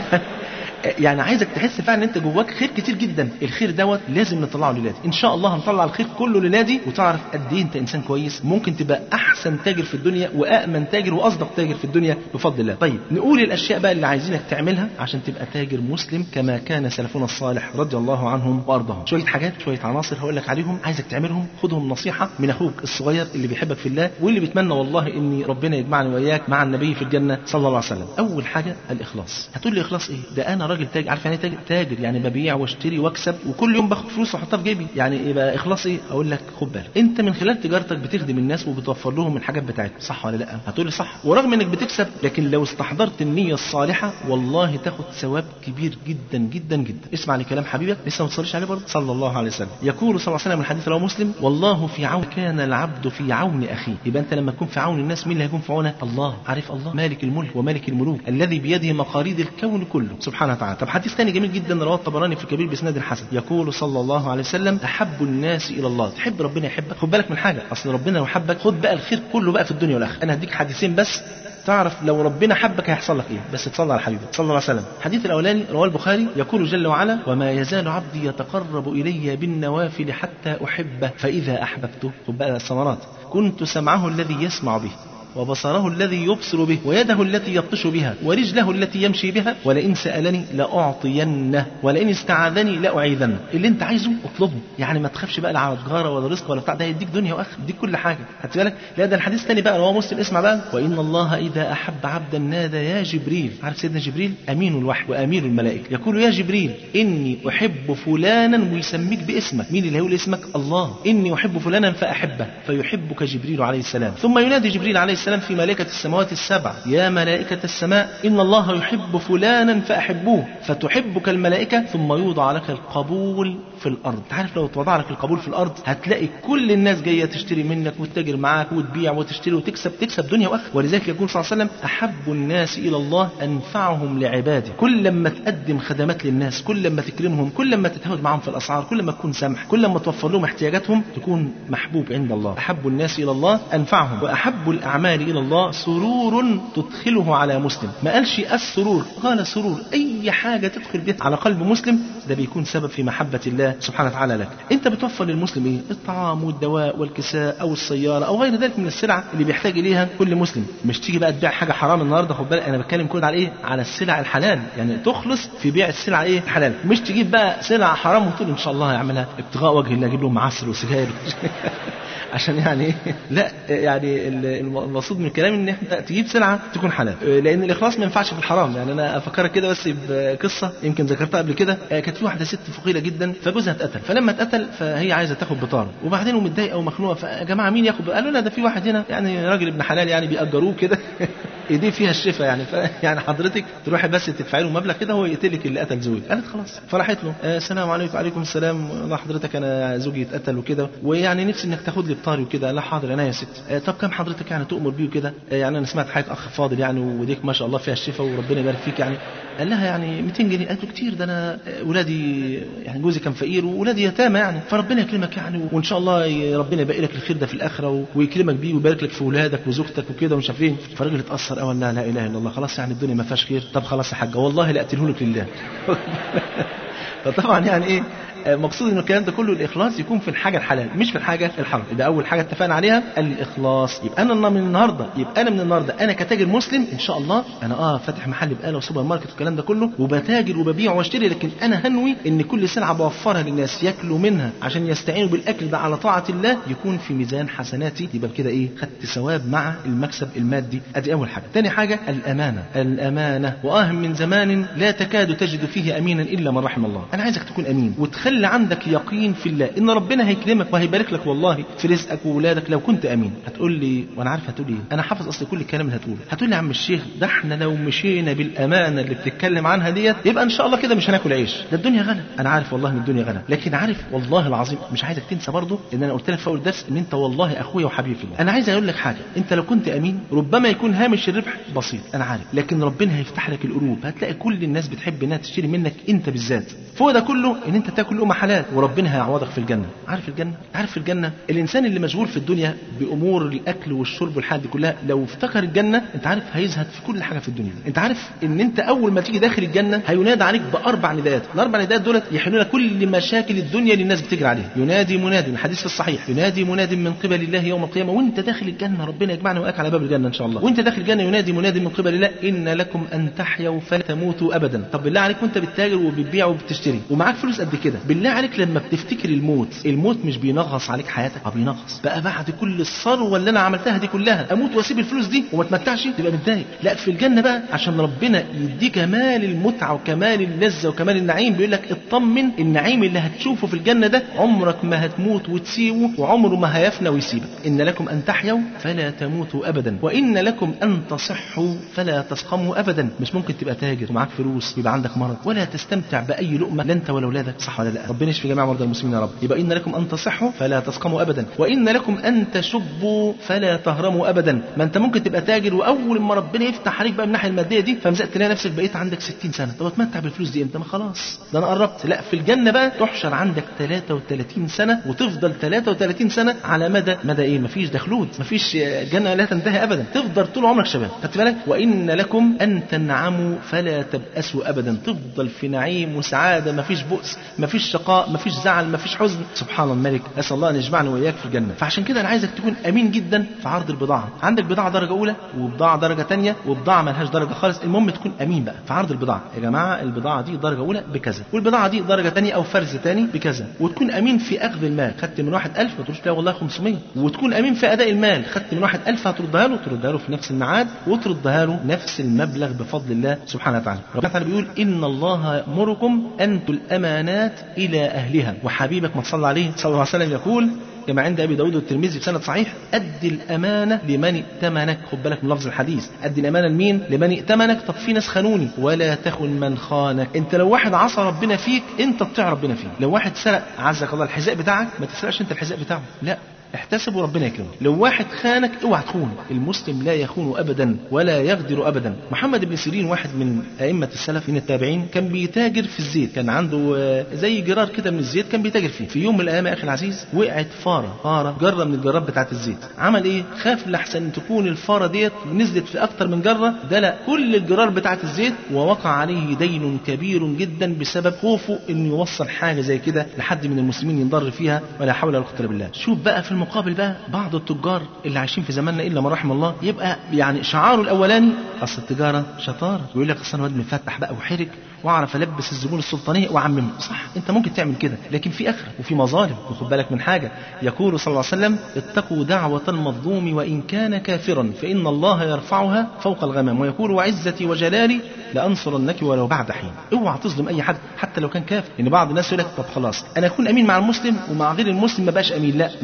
يعني عايزك تحس فعلا ان انت جواك خير كتير جدا الخير دوت لازم نطلعه للادي ان شاء الله هنطلع الخير كله للادي وتعرف قد ايه انت انسان كويس ممكن تبقى احسن تاجر في الدنيا وامن تاجر واصدق تاجر في الدنيا بفضل الله طيب نقول الاشياء بقى اللي عايزينك تعملها عشان تبقى تاجر مسلم كما كان سلفنا الصالح رضي الله عنهم وارضاهم شويه حاجات شويه عناصر هقول لك عليهم عايزك تعملهم خدهم نصيحه من اخوك الصغير اللي بيحبك في الله واللي بيتمنى والله ان ربنا يجمعني واياك مع النبي في الجنه صلى الله عليه وسلم اول حاجه الاخلاص هتقول لي اخلاص ايه ده انا راجل تاجر عارف يعني إيه تاجر تاجر يعني ببيع واشتري واكسب وكل يوم باخد فلوس واحطها في جيبي يعني يبقى اخلاص ايه اقول لك خد بالك انت من خلال تجارتك بتخدم الناس وبتوفر لهم من الحاجات بتاعتهم صح ولا لا هتقول لي صح ورغم انك بتكسب لكن لو استحضرت النيه الصالحه والله تاخد ثواب كبير جدا جدا جدا اسمع لكلام حبيبك لسه ما تصليش عليه برضه صلى الله عليه وسلم يقول صلى الله عليه وسلم الحديث رواه مسلم والله في عون كان العبد في عون اخيه يبقى انت لما تكون في عون الناس مين اللي هيكون في عونك الله عارف الله مالك الملك ومالك الملوك الذي بيده مقاليد الكون كله سبحانه وتعالى طب حديث ثاني جميل جدا رواه الطبراني في الكبير باسناد الحسن يقول صلى الله عليه وسلم احب الناس الى الله تحب ربنا يحبك خد بالك من حاجه اصل ربنا لو حبك خد بقى الخير كله بقى في الدنيا والاخره انا هديك حديثين بس تعرف لو ربنا حبك هيحصل لك ايه بس تصلي على حبيبك صلى الله عليه وسلم الحديث الاولاني رواه البخاري يقول جل وعلا وما يزال عبدي يتقرب الي بالنوافل حتى احبه فاذا احببته خد بقى الثمرات كنت سمعه الذي يسمع به وبصره الذي يبصر به ويده التي يبطش بها ورجله التي يمشي بها ولئن سألني لأعطينه ولئن استعاذني لأعيذنه اللي انت عايزه اطلبه يعني ما تخافش بقى لا على تجارة ولا رزق ولا بتاع ده يديك دنيا واخر يديك كل حاجة خدت بالك لا ده الحديث الثاني بقى رواه مسلم اسمع بقى وإن الله إذا أحب عبدا نادى يا جبريل عارف سيدنا جبريل أمين الوحي وأمير الملائكة يقول يا جبريل إني أحب فلانا ويسميك باسمك مين اللي هيقول اسمك الله إني أحب فلانا فأحبه فيحبك جبريل عليه السلام ثم ينادي جبريل عليه السلام في ملائكة السماوات السبع يا ملائكة السماء إن الله يحب فلانا فأحبوه فتحبك الملائكة ثم يوضع لك القبول في الأرض عارف لو توضع لك القبول في الأرض هتلاقي كل الناس جاية تشتري منك وتتاجر معاك وتبيع وتشتري وتكسب تكسب دنيا وآخرة ولذلك يقول صلى الله عليه وسلم أحب الناس إلى الله أنفعهم لعباده كل لما تقدم خدمات للناس كل لما تكرمهم كل لما تتهاود معهم في الأسعار كل لما تكون سمح كل لما توفر لهم احتياجاتهم تكون محبوب عند الله أحب الناس إلى الله أنفعهم وأحب الأعمال إلى الله سرور تدخله على مسلم ما قالش السرور قال سرور أي حاجة تدخل بها على قلب مسلم ده بيكون سبب في محبة الله سبحانه وتعالى لك أنت بتوفر للمسلم إيه الطعام والدواء والكساء أو السيارة أو غير ذلك من السلع اللي بيحتاج إليها كل مسلم مش تيجي بقى تبيع حاجة حرام النهاردة خد بالك أنا بتكلم كود على إيه على السلع الحلال يعني تخلص في بيع السلع إيه الحلال مش تجيب بقى سلع حرام وتقول إن شاء الله هيعملها ابتغاء وجه الله أجيب لهم معسل وسجاير عشان يعني لا يعني المقصود من الكلام ان احنا تجيب سلعه تكون حلال لان الاخلاص ما ينفعش في الحرام يعني انا افكرك كده بس بقصه يمكن ذكرتها قبل كده كانت في واحده ست فقيره جدا فجوزها اتقتل فلما اتقتل فهي عايزه تاخد بطار وبعدين ومتضايقه ومخنوقه فيا جماعه مين ياخد قالوا لا ده في واحد هنا يعني راجل ابن حلال يعني بيأجروه كده ايديه فيها الشفا يعني ف... يعني حضرتك تروحي بس تدفعي له مبلغ كده هو يقتلك اللي قتل زوجك قالت خلاص فراحت له آه السلام عليكم وعليكم السلام والله حضرتك انا زوجي اتقتل وكده ويعني نفسي انك تاخد لي بطاري وكده لا حاضر انا يا ست آه طب كم حضرتك يعني تؤمر بيه وكده آه يعني انا سمعت حضرتك اخ فاضل يعني وديك ما شاء الله فيها الشفا وربنا يبارك فيك يعني قال لها يعني 200 جنيه قالت له كتير ده انا ولادي يعني جوزي كان فقير وولادي يتامى يعني فربنا يكرمك يعني وان شاء الله ي- ربنا يبقي لك الخير ده في الاخره و- ويكرمك بيه ويبارك لك في ولادك وزوجتك وكده ومش عارف ايه فالراجل اتاثر قوي لا لا اله الا الله خلاص يعني الدنيا ما فيهاش خير طب خلاص يا حاجه والله لا اقتله لك لله فطبعا يعني ايه آه، مقصود ان الكلام ده كله الاخلاص يكون في الحاجه الحلال مش في الحاجه الحرام ده اول حاجه اتفقنا عليها الاخلاص يبقى انا من النهارده يبقى انا من النهارده انا كتاجر مسلم ان شاء الله انا اه فاتح محل بقاله وسوبر ماركت والكلام ده كله وبتاجر وببيع واشتري لكن انا هنوي ان كل سلعه بوفرها للناس ياكلوا منها عشان يستعينوا بالاكل ده على طاعه الله يكون في ميزان حسناتي يبقى كده ايه خدت ثواب مع المكسب المادي ادي اول حاجه تاني حاجه الامانه الامانه واه من زمان لا تكاد تجد فيه امينا الا من رحم الله انا عايزك تكون امين وتخلي عندك يقين في الله ان ربنا هيكرمك وهيبارك لك والله في رزقك واولادك لو كنت امين هتقول لي وانا عارف هتقول ايه انا حافظ اصل كل الكلام اللي هتقوله هتقول لي يا عم الشيخ ده احنا لو مشينا بالامانه اللي بتتكلم عنها ديت يبقى ان شاء الله كده مش هناكل عيش ده الدنيا غلا انا عارف والله ان الدنيا غلا لكن عارف والله العظيم مش عايزك تنسى برضه ان انا قلت لك في اول درس ان انت والله اخويا وحبيبي في الله انا عايز اقول لك حاجه انت لو كنت امين ربما يكون هامش الربح بسيط انا عارف لكن ربنا هيفتح لك القلوب هتلاقي كل الناس بتحب انها تشتري منك انت بالذات فوق ده كله ان انت تاكل لقمه حلال وربنا هيعوضك في الجنه عارف الجنه عارف في الجنه الانسان اللي مشغول في الدنيا بامور الاكل والشرب والحاجات دي كلها لو افتكر الجنه انت عارف هيزهد في كل حاجه في الدنيا انت عارف ان انت اول ما تيجي داخل الجنه هينادى عليك باربع نداءات الاربع نداءات دولت يحلون كل مشاكل الدنيا اللي الناس بتجري عليها ينادي مناد الحديث في الصحيح ينادي مناد من قبل الله يوم القيامه وانت داخل الجنه ربنا يجمعنا واياك على باب الجنه ان شاء الله وانت داخل الجنه ينادي مناد من قبل الله ان لكم ان تحيوا فلا تموتوا ابدا طب بالله عليك وانت بتتاجر وبتبيع وبتشتري ومعاك فلوس قد كده بالله عليك لما بتفتكر الموت الموت مش بينغص عليك حياتك اه بينغص بقى بعد كل الثروه اللي انا عملتها دي كلها اموت واسيب الفلوس دي وما اتمتعش تبقى متضايق لا في الجنه بقى عشان ربنا يديك كمال المتعه وكمال اللذه وكمال النعيم بيقول لك اطمن النعيم اللي هتشوفه في الجنه ده عمرك ما هتموت وتسيبه وعمره ما هيفنى ويسيبك ان لكم ان تحيوا فلا تموتوا ابدا وان لكم ان تصحوا فلا تسقموا ابدا مش ممكن تبقى تاجر ومعاك فلوس يبقى عندك مرض ولا تستمتع باي لقمه لا انت ولا اولادك صح ولا لا ربنا يشفي جميع مرضى المسلمين يا رب يبقى ان لكم ان تصحوا فلا تسقموا ابدا وان لكم ان تشبوا فلا تهرموا ابدا ما انت ممكن تبقى تاجر واول ما ربنا يفتح عليك بقى من الناحيه الماديه دي فمزق تلاقي نفسك بقيت عندك 60 سنه طب اتمتع بالفلوس دي امتى ما خلاص ده انا قربت لا في الجنه بقى تحشر عندك 33 سنه وتفضل 33 سنه على مدى مدى ايه مفيش ده خلود مفيش جنه لا تنتهي ابدا تفضل طول عمرك شباب خدت بالك وان لكم ان تنعموا فلا تبأسوا ابدا تفضل في نعيم وسعاده مفيش بؤس مفيش شقاء مفيش زعل مفيش حزن سبحان الملك اسال الله ان يجمعنا واياك في الجنه فعشان كده انا عايزك تكون امين جدا في عرض البضاعه عندك بضاعه درجه اولى وبضاعه درجه ثانيه وبضاعه ملهاش درجه خالص المهم تكون امين بقى في عرض البضاعه يا جماعه البضاعه دي درجه اولى بكذا والبضاعه دي درجه ثانيه او فرز ثاني بكذا وتكون امين في اخذ المال خدت من واحد 1000 ما تقولش لا والله 500 وتكون امين في اداء المال خدت من واحد 1000 هتردها له تردها له في نفس الميعاد وتردها له نفس المبلغ بفضل الله سبحانه وتعالى ربنا تعالى بيقول ان الله يامركم ان تؤتوا الامانات الى اهلها وحبيبك ما تصلى عليه صلى الله عليه وسلم يقول كما عند ابي داود والترمذي بسند صحيح ادي الامانه لمن ائتمنك خد بالك من لفظ الحديث ادي الامانه لمين لمن ائتمنك طب في ناس خانوني ولا تخن من خانك انت لو واحد عصى ربنا فيك انت تطيع ربنا فيه لو واحد سرق عزك الله الحذاء بتاعك ما تسرقش انت الحذاء بتاعه لا احتسب وربنا يكرمك لو واحد خانك اوعى تخون المسلم لا يخون ابدا ولا يغدر ابدا محمد بن سيرين واحد من ائمه السلف من التابعين كان بيتاجر في الزيت كان عنده آه، زي جرار كده من الزيت كان بيتاجر فيه في يوم من الايام يا اخي العزيز وقعت فاره فاره جره من الجرات بتاعه الزيت عمل ايه خاف لحسن تكون الفاره ديت نزلت في اكتر من جره دلق كل الجرار بتاعه الزيت ووقع عليه دين كبير جدا بسبب خوفه انه يوصل حاجه زي كده لحد من المسلمين ينضر فيها ولا حول ولا قوه الا بالله شوف بقى في المقابل بقى بعض التجار اللي عايشين في زماننا الا ما رحم الله يبقى يعني شعاره الاولاني اصل التجاره شطاره ويقول لك اصل انا واد مفتح بقى وحرك واعرف البس الزبون السلطانيه واعممه صح انت ممكن تعمل كده لكن في اخره وفي مظالم وخد بالك من حاجه يقول صلى الله عليه وسلم اتقوا دعوه المظلوم وان كان كافرا فان الله يرفعها فوق الغمام ويقول وعزتي وجلالي لانصرنك ولو بعد حين اوعى تظلم اي حد حتى لو كان كافر ان بعض الناس يقول لك طب خلاص انا اكون امين مع المسلم ومع غير المسلم ما بقاش امين لا ما يجوز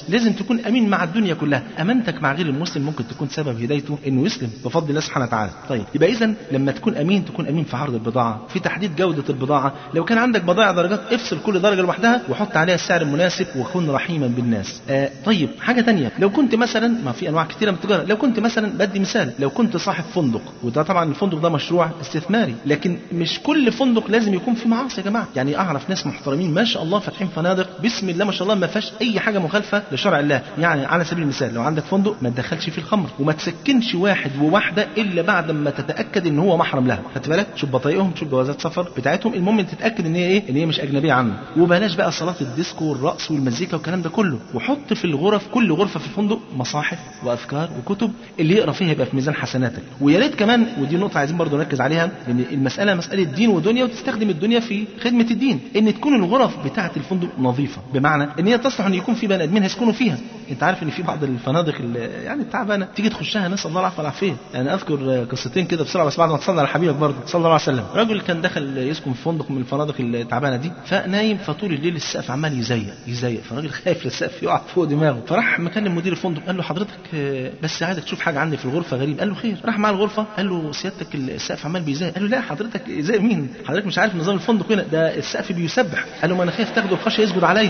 لازم تكون امين مع الدنيا كلها امانتك مع غير المسلم ممكن تكون سبب هدايته انه يسلم بفضل الله سبحانه وتعالى طيب يبقى اذا لما تكون امين تكون امين في عرض البضاعه في تحديد جوده البضاعه لو كان عندك بضائع درجات افصل كل درجه لوحدها وحط عليها السعر المناسب وكن رحيما بالناس آه طيب حاجه تانية لو كنت مثلا ما في انواع كثيره من التجاره لو كنت مثلا بدي مثال لو كنت صاحب فندق وده طبعا الفندق ده مشروع استثماري لكن مش كل فندق لازم يكون فيه معاصي يا جماعه يعني اعرف ناس محترمين ما شاء الله فاتحين فنادق بسم الله ما شاء الله ما فيهاش اي حاجه مخالفه لشرع الله يعني على سبيل المثال لو عندك فندق ما تدخلش فيه الخمر وما تسكنش واحد وواحده الا بعد ما تتاكد ان هو محرم لها خدت بالك شوف بطايقهم شوف جوازات سفر بتاعتهم المهم إن تتاكد ان هي ايه ان هي مش اجنبيه عنه وبلاش بقى صلاه الديسكو والرقص والمزيكا والكلام ده كله وحط في الغرف كل غرفه في الفندق مصاحف واذكار وكتب اللي يقرا فيها يبقى في ميزان حسناتك ويا ريت كمان ودي نقطه عايزين برضو نركز عليها لان المساله مساله دين ودنيا وتستخدم الدنيا في خدمه الدين ان تكون الغرف بتاعه الفندق نظيفه بمعنى ان هي تصلح ان يكون في بني ادمين هيسكنوا فيها انت عارف ان في بعض الفنادق اللي يعني التعبانه تيجي تخشها نسال الله العافيه والعافيه يعني اذكر قصتين كده بسرعه بس بعد ما تصلي على حبيبك برضه صلى الله عليه وسلم رجل كان دخل يسكن في فندق من الفنادق التعبانه دي فنايم فطول الليل السقف عمال يزيق يزيق فالراجل خايف السقف يقع فوق دماغه فراح مكلم مدير الفندق قال له حضرتك آه، بس عايزك تشوف حاجه عندي في الغرفه غريب قال له خير راح مع الغرفه قال له سيادتك السقف عمال بيزيق قال له لا حضرتك زي مين حضرتك مش عارف نظام الفندق هنا ده السقف بيسبح قال له ما انا خايف تاخده الخشيه يسجد عليا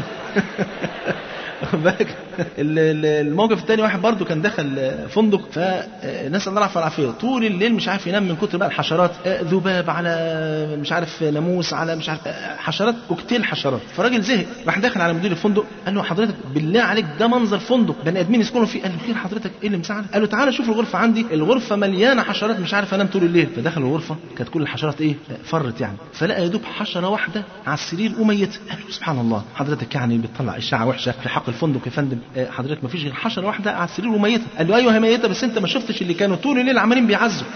واخد بالك ال- ال- الموقف الثاني واحد برضو كان دخل فندق فنسال الله العافيه والعافيه طول الليل مش عارف ينام من كتر بقى الحشرات آه، ذباب على مش عارف ناموس على مش عارف آه، حشرات كوكتيل حشرات فراجل زهق راح داخل على مدير الفندق قال له حضرتك بالله عليك ده منظر فندق بني ادمين يسكنوا فيه قال له خير حضرتك ايه اللي مساعدك قال له تعالى شوف الغرفه عندي الغرفه مليانه حشرات مش عارف انام طول الليل فدخل الغرفه كانت كل الحشرات ايه آه، فرت يعني فلقى يا دوب حشره واحده على السرير وميته قال له سبحان الله حضرتك يعني بتطلع اشاعه وحشه في حق الفندق يا فندم آه، حضرتك ما فيش غير حشره واحده على السرير وميته قال له ايوه هي ميته بس انت ما شفتش اللي كانوا طول الليل عمالين بيعزوا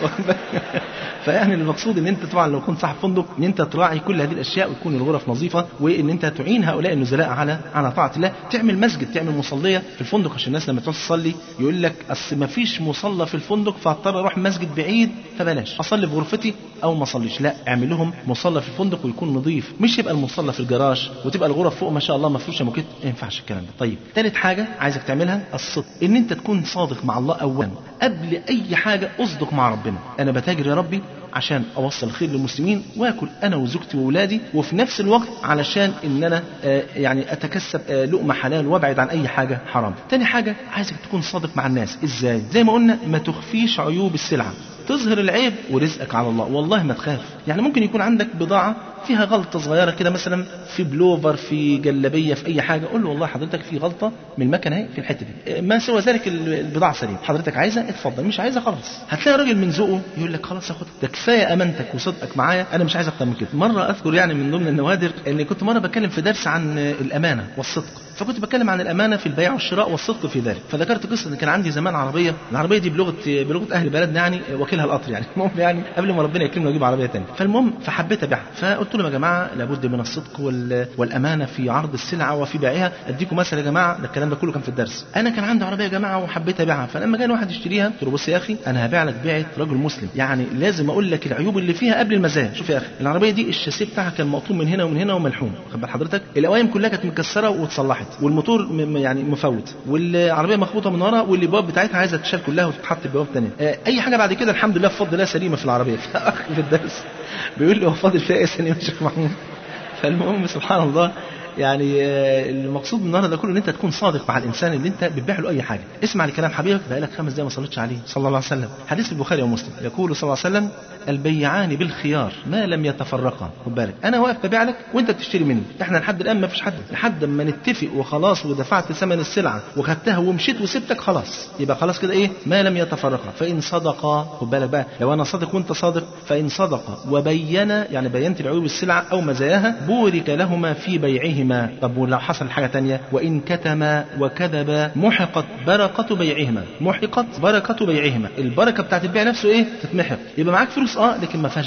فيعني المقصود ان انت طبعا لو كنت صاحب فندق ان انت تراعي كل هذه الاشياء وتكون الغرف نظيفه وان انت تعين هؤلاء النزلاء على على طاعه الله تعمل مسجد تعمل مصليه في الفندق عشان الناس لما تروح تصلي يقول لك اصل ما فيش مصلى في الفندق فاضطر اروح مسجد بعيد فبلاش اصلي في غرفتي او ما اصليش لا اعمل لهم مصلى في الفندق ويكون نظيف مش يبقى المصلى في الجراج وتبقى الغرف فوق ما شاء الله مفروشه موكيت ما ينفعش الكلام ده طيب ثالث حاجه عايزك تعملها الصدق ان انت تكون صادق مع الله اولا قبل اي حاجه اصدق مع ربنا انا بتاجر يا ربي عشان اوصل الخير للمسلمين واكل انا وزوجتي واولادي وفي نفس الوقت علشان ان انا آه، يعني اتكسب آه، لقمه حلال وابعد عن اي حاجه حرام. تاني حاجه عايزك تكون صادق مع الناس ازاي؟ زي ما قلنا ما تخفيش عيوب السلعه. تظهر العيب ورزقك على الله والله ما تخاف يعني ممكن يكون عندك بضاعة فيها غلطة صغيرة كده مثلا في بلوفر في جلابية في أي حاجة قول له والله حضرتك في غلطة من المكنة اهي في الحتة دي ما سوى ذلك البضاعة سليمة حضرتك عايزها اتفضل مش عايزها خلاص هتلاقي راجل من ذوقه يقول لك خلاص اخد ده كفاية أمانتك وصدقك معايا أنا مش عايز أكتر من كده مرة أذكر يعني من ضمن النوادر إني كنت مرة بتكلم في درس عن الأمانة والصدق فكنت بتكلم عن الامانه في البيع والشراء والصدق في ذلك فذكرت قصه ان كان عندي زمان عربيه العربيه دي بلغه بلغه اهل بلدنا يعني وكيلها القطر يعني المهم يعني قبل ما ربنا يكرمنا واجيب عربيه ثانيه فالمهم فحبيت ابيعها فقلت لهم يا جماعه لابد من الصدق وال... والامانه في عرض السلعه وفي بيعها اديكم مثل يا جماعه ده الكلام ده كله كان في الدرس انا كان عندي عربيه يا جماعه وحبيت ابيعها فلما جاني واحد يشتريها قلت له بص يا اخي انا هبيع لك بيعه رجل مسلم يعني لازم اقول لك العيوب اللي فيها قبل المزايا شوف يا اخي العربيه دي الشاسيه بتاعها كان مقطوم من هنا ومن هنا وملحوم خد بال حضرتك القوايم كلها كانت مكسره واتصلحت والموتور م- م- يعني مفوت والعربيه مخبوطه من ورا والابواب بتاعتها عايزه تتشال كلها وتتحط بواب ثانيه اي حاجه بعد كده الحمد لله بفضل الله سليمه في العربيه فاخ في الدرس بيقول لي هو فاضل فيها ايه سليمه يا شيخ محمود فالمهم سبحان الله يعني آه، المقصود من النهارده ده كله ان انت تكون صادق مع الانسان اللي انت بتبيع له اي حاجه اسمع لكلام حبيبك بقالك خمس دقايق ما صليتش عليه صلى الله عليه وسلم حديث البخاري ومسلم يقول صلى الله عليه وسلم البيعان بالخيار ما لم يتفرقا خد بالك انا واقف ببيع لك وانت بتشتري مني احنا لحد الان ما فيش حد لحد ما نتفق وخلاص ودفعت ثمن السلعه وخدتها ومشيت وسبتك خلاص يبقى خلاص كده ايه ما لم يتفرقا فان صدقا خد بالك بقى لو انا صادق وانت صادق فان صدقا وبينا يعني بينت العيوب السلعه او مزاياها بورك لهما في بيعهما طب ولو حصل حاجه تانية وان كتما وكذبا محقت بركه بيعهما محقت بركه بيعهما البركه بتاعت البيع نفسه ايه تتمحق يبقى معاك فلوس اه لكن ما فيهاش بركه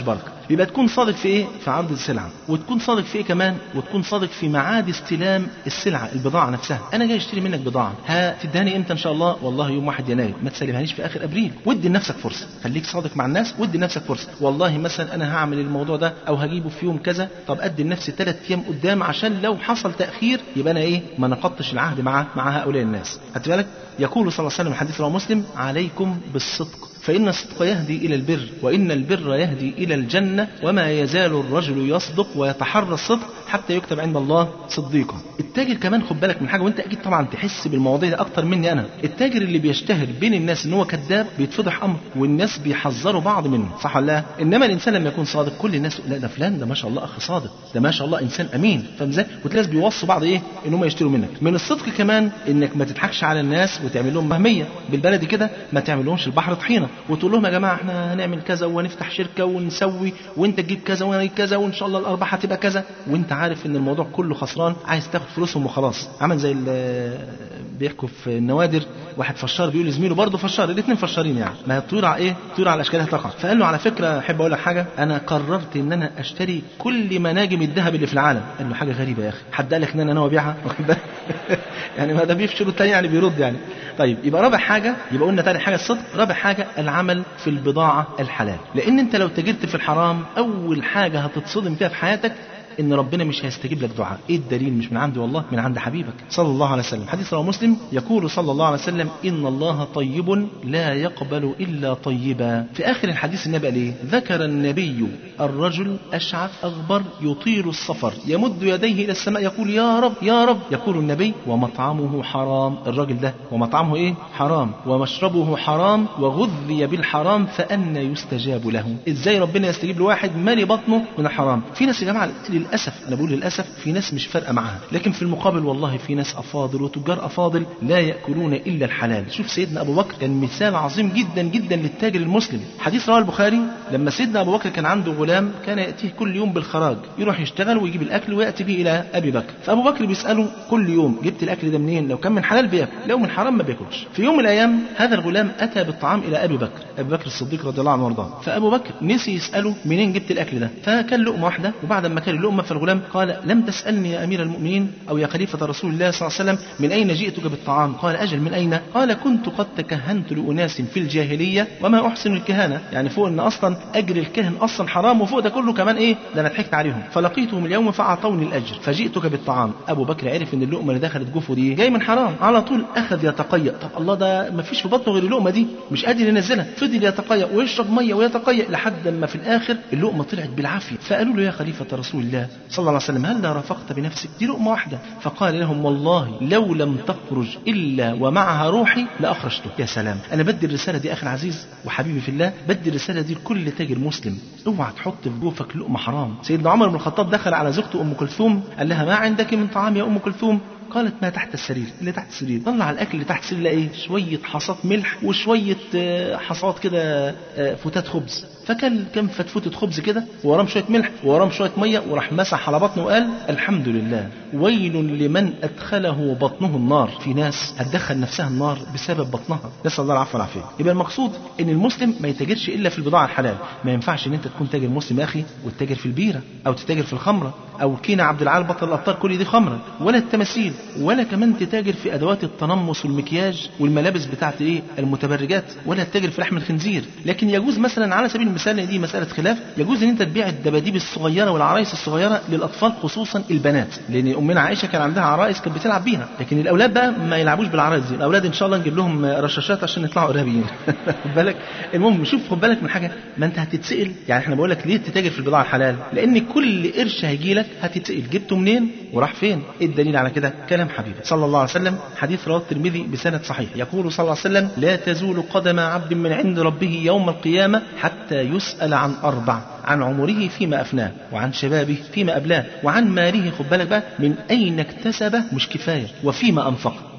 يبقى تكون صادق في ايه في عرض السلعه وتكون صادق في ايه كمان وتكون صادق في ميعاد استلام السلعه البضاعه نفسها انا جاي اشتري منك بضاعه هتداني امتى ان شاء الله والله يوم 1 يناير ما تسلمهانيش في اخر ابريل ودي لنفسك فرصه خليك صادق مع الناس ودي لنفسك فرصه والله مثلا انا هعمل الموضوع ده او هجيبه في يوم كذا طب ادي لنفسي ثلاث ايام قدام عشان لو حصل تاخير يبقى انا ايه ما نقضتش العهد مع مع هؤلاء الناس خدت بالك يقول صلى الله عليه وسلم حديث رواه مسلم عليكم بالصدق فإن الصدق يهدي إلى البر وإن البر يهدي إلى الجنة وما يزال الرجل يصدق ويتحرى الصدق حتى يكتب عند الله صديقا التاجر كمان خد بالك من حاجة وانت أكيد طبعا تحس بالمواضيع دي أكتر مني أنا التاجر اللي بيشتهر بين الناس إن هو كذاب بيتفضح أمر والناس بيحذروا بعض منه صح ولا لا إنما الإنسان لما يكون صادق كل الناس لا ده فلان ده ما شاء الله أخ صادق ده ما شاء الله إنسان أمين فاهم ازاي وتلاقي بيوصوا بعض إيه إن هم يشتروا منك من الصدق كمان إنك ما تضحكش على الناس وتعمل لهم مهمية بالبلدي كده ما تعمل لهمش البحر طحينة وتقول لهم يا جماعة احنا هنعمل كذا وهنفتح شركة ونسوي وانت تجيب كذا وانا اجيب كذا وان شاء الله الارباح هتبقى كذا وانت عارف ان الموضوع كله خسران عايز تاخد فلوسهم وخلاص عمل زي ال- بيحكوا في النوادر واحد فشار بيقول لزميله برضه فشار الاثنين فشارين يعني ما هي الطيور على ايه؟ الطيور على اشكالها تقع فقال له على فكره احب اقول لك حاجه انا قررت ان انا اشتري كل مناجم الذهب اللي في العالم قال له حاجه غريبه يا اخي حد قال لك ان انا ناوي ابيعها واخد بالك؟ يعني ما ده بيفشل التاني يعني بيرد يعني طيب يبقى رابع حاجه يبقى قلنا تاني حاجه الصدق رابع حاجه العمل في البضاعه الحلال لان انت لو تاجرت في الحرام اول حاجه هتتصدم فيها في حياتك ان ربنا مش هيستجيب لك دعاء ايه الدليل مش من عندي والله من عند حبيبك صلى الله عليه وسلم حديث رواه مسلم يقول صلى الله عليه وسلم ان الله طيب لا يقبل الا طيبا في اخر الحديث النبي قال ايه ذكر النبي الرجل اشعث اغبر يطيل السفر يمد يديه الى السماء يقول يا رب يا رب يقول النبي ومطعمه حرام الراجل ده ومطعمه ايه حرام ومشربه حرام وغذي بالحرام فأنا يستجاب له ازاي ربنا يستجيب لواحد مالي بطنه من الحرام في ناس يا جماعه للاسف انا بقول للاسف في ناس مش فارقه معاها لكن في المقابل والله في ناس افاضل وتجار افاضل لا ياكلون الا الحلال شوف سيدنا ابو بكر كان مثال عظيم جدا جدا للتاجر المسلم حديث رواه البخاري لما سيدنا ابو بكر كان عنده غلام كان ياتيه كل يوم بالخراج يروح يشتغل ويجيب الاكل وياتي به الى ابي بكر فابو بكر بيساله كل يوم جبت الاكل ده منين لو كان من حلال بياكل لو من حرام ما بياكلش في يوم من الايام هذا الغلام اتى بالطعام الى ابي بكر ابي بكر الصديق رضي الله عنه وارضاه فابو بكر نسي يساله منين جبت الاكل ده فكان لقمه واحده وبعد ما كان اللقمه فالغلام قال لم تسالني يا امير المؤمنين او يا خليفه رسول الله صلى الله عليه وسلم من اين جئتك بالطعام قال اجل من اين قال كنت قد تكهنت لاناس في الجاهليه وما احسن الكهانه يعني فوق ان اصلا اجر الكهن اصلا حرام وفوق ده كله كمان ايه ده انا ضحكت عليهم فلقيتهم اليوم فاعطوني الاجر فجئتك بالطعام ابو بكر عرف ان اللقمه اللي دخلت جوفه دي جاي من حرام على طول اخذ يتقيأ طب الله ده ما فيش في بطنه غير اللقمه دي مش قادر ينزلها فضل يتقيأ ويشرب ميه ويتقيأ لحد ما في الاخر اللقمه طلعت بالعافيه فقالوا له يا خليفه رسول الله صلى الله عليه وسلم هل لا رافقت بنفسك دي لقمه واحده فقال لهم والله لو لم تخرج الا ومعها روحي لاخرجته يا سلام انا بدي الرساله دي اخي العزيز وحبيبي في الله بدي الرساله دي لكل تاجر مسلم اوعى تحط في جوفك لقمه حرام سيدنا عمر بن الخطاب دخل على زوجته ام كلثوم قال لها ما عندك من طعام يا ام كلثوم قالت ما تحت السرير اللي تحت السرير طلع الاكل اللي تحت السرير لقى ايه شويه حصات ملح وشويه آه، حصات كده آه، فتات خبز فكان كم فتفوتة خبز كده وورام شويه ملح وورام شويه ميه وراح مسح على بطنه وقال الحمد لله ويل لمن ادخله بطنه النار في ناس هتدخل نفسها النار بسبب بطنها نسال الله العفو والعافيه يبقى المقصود ان المسلم ما يتاجرش الا في البضاعه الحلال ما ينفعش ان انت تكون تاجر مسلم يا اخي وتتاجر في البيره او تتاجر في الخمره او كينا عبد العال بطل الابطال كل دي خمره ولا التماثيل ولا كمان تتاجر في ادوات التنمص والمكياج والملابس بتاعت ايه المتبرجات ولا تتاجر في لحم الخنزير لكن يجوز مثلا على سبيل المثال لأن دي مساله خلاف يجوز ان انت تبيع الدباديب الصغيره والعرايس الصغيره للاطفال خصوصا البنات لان امنا عائشه كان عندها عرايس كانت بتلعب بيها لكن الاولاد بقى ما يلعبوش بالعرايس دي الاولاد ان شاء الله نجيب لهم رشاشات عشان يطلعوا ارهابيين خد بالك المهم شوف خد بالك من حاجه ما انت هتتسال يعني احنا بقول لك ليه تتاجر في البضاعه الحلال لان كل قرش هيجي لك هتتسال جبته منين وراح فين ايه الدليل على كده كلام حبيبي صلى الله عليه وسلم حديث رواه الترمذي بسند صحيح يقول صلى الله عليه وسلم لا تزول قدم عبد من عند ربه يوم القيامه حتى يسال عن اربع عن عمره فيما افناه وعن شبابه فيما ابلاه وعن ماله خد بالك بقى من اين اكتسبه مش كفايه وفيما انفقه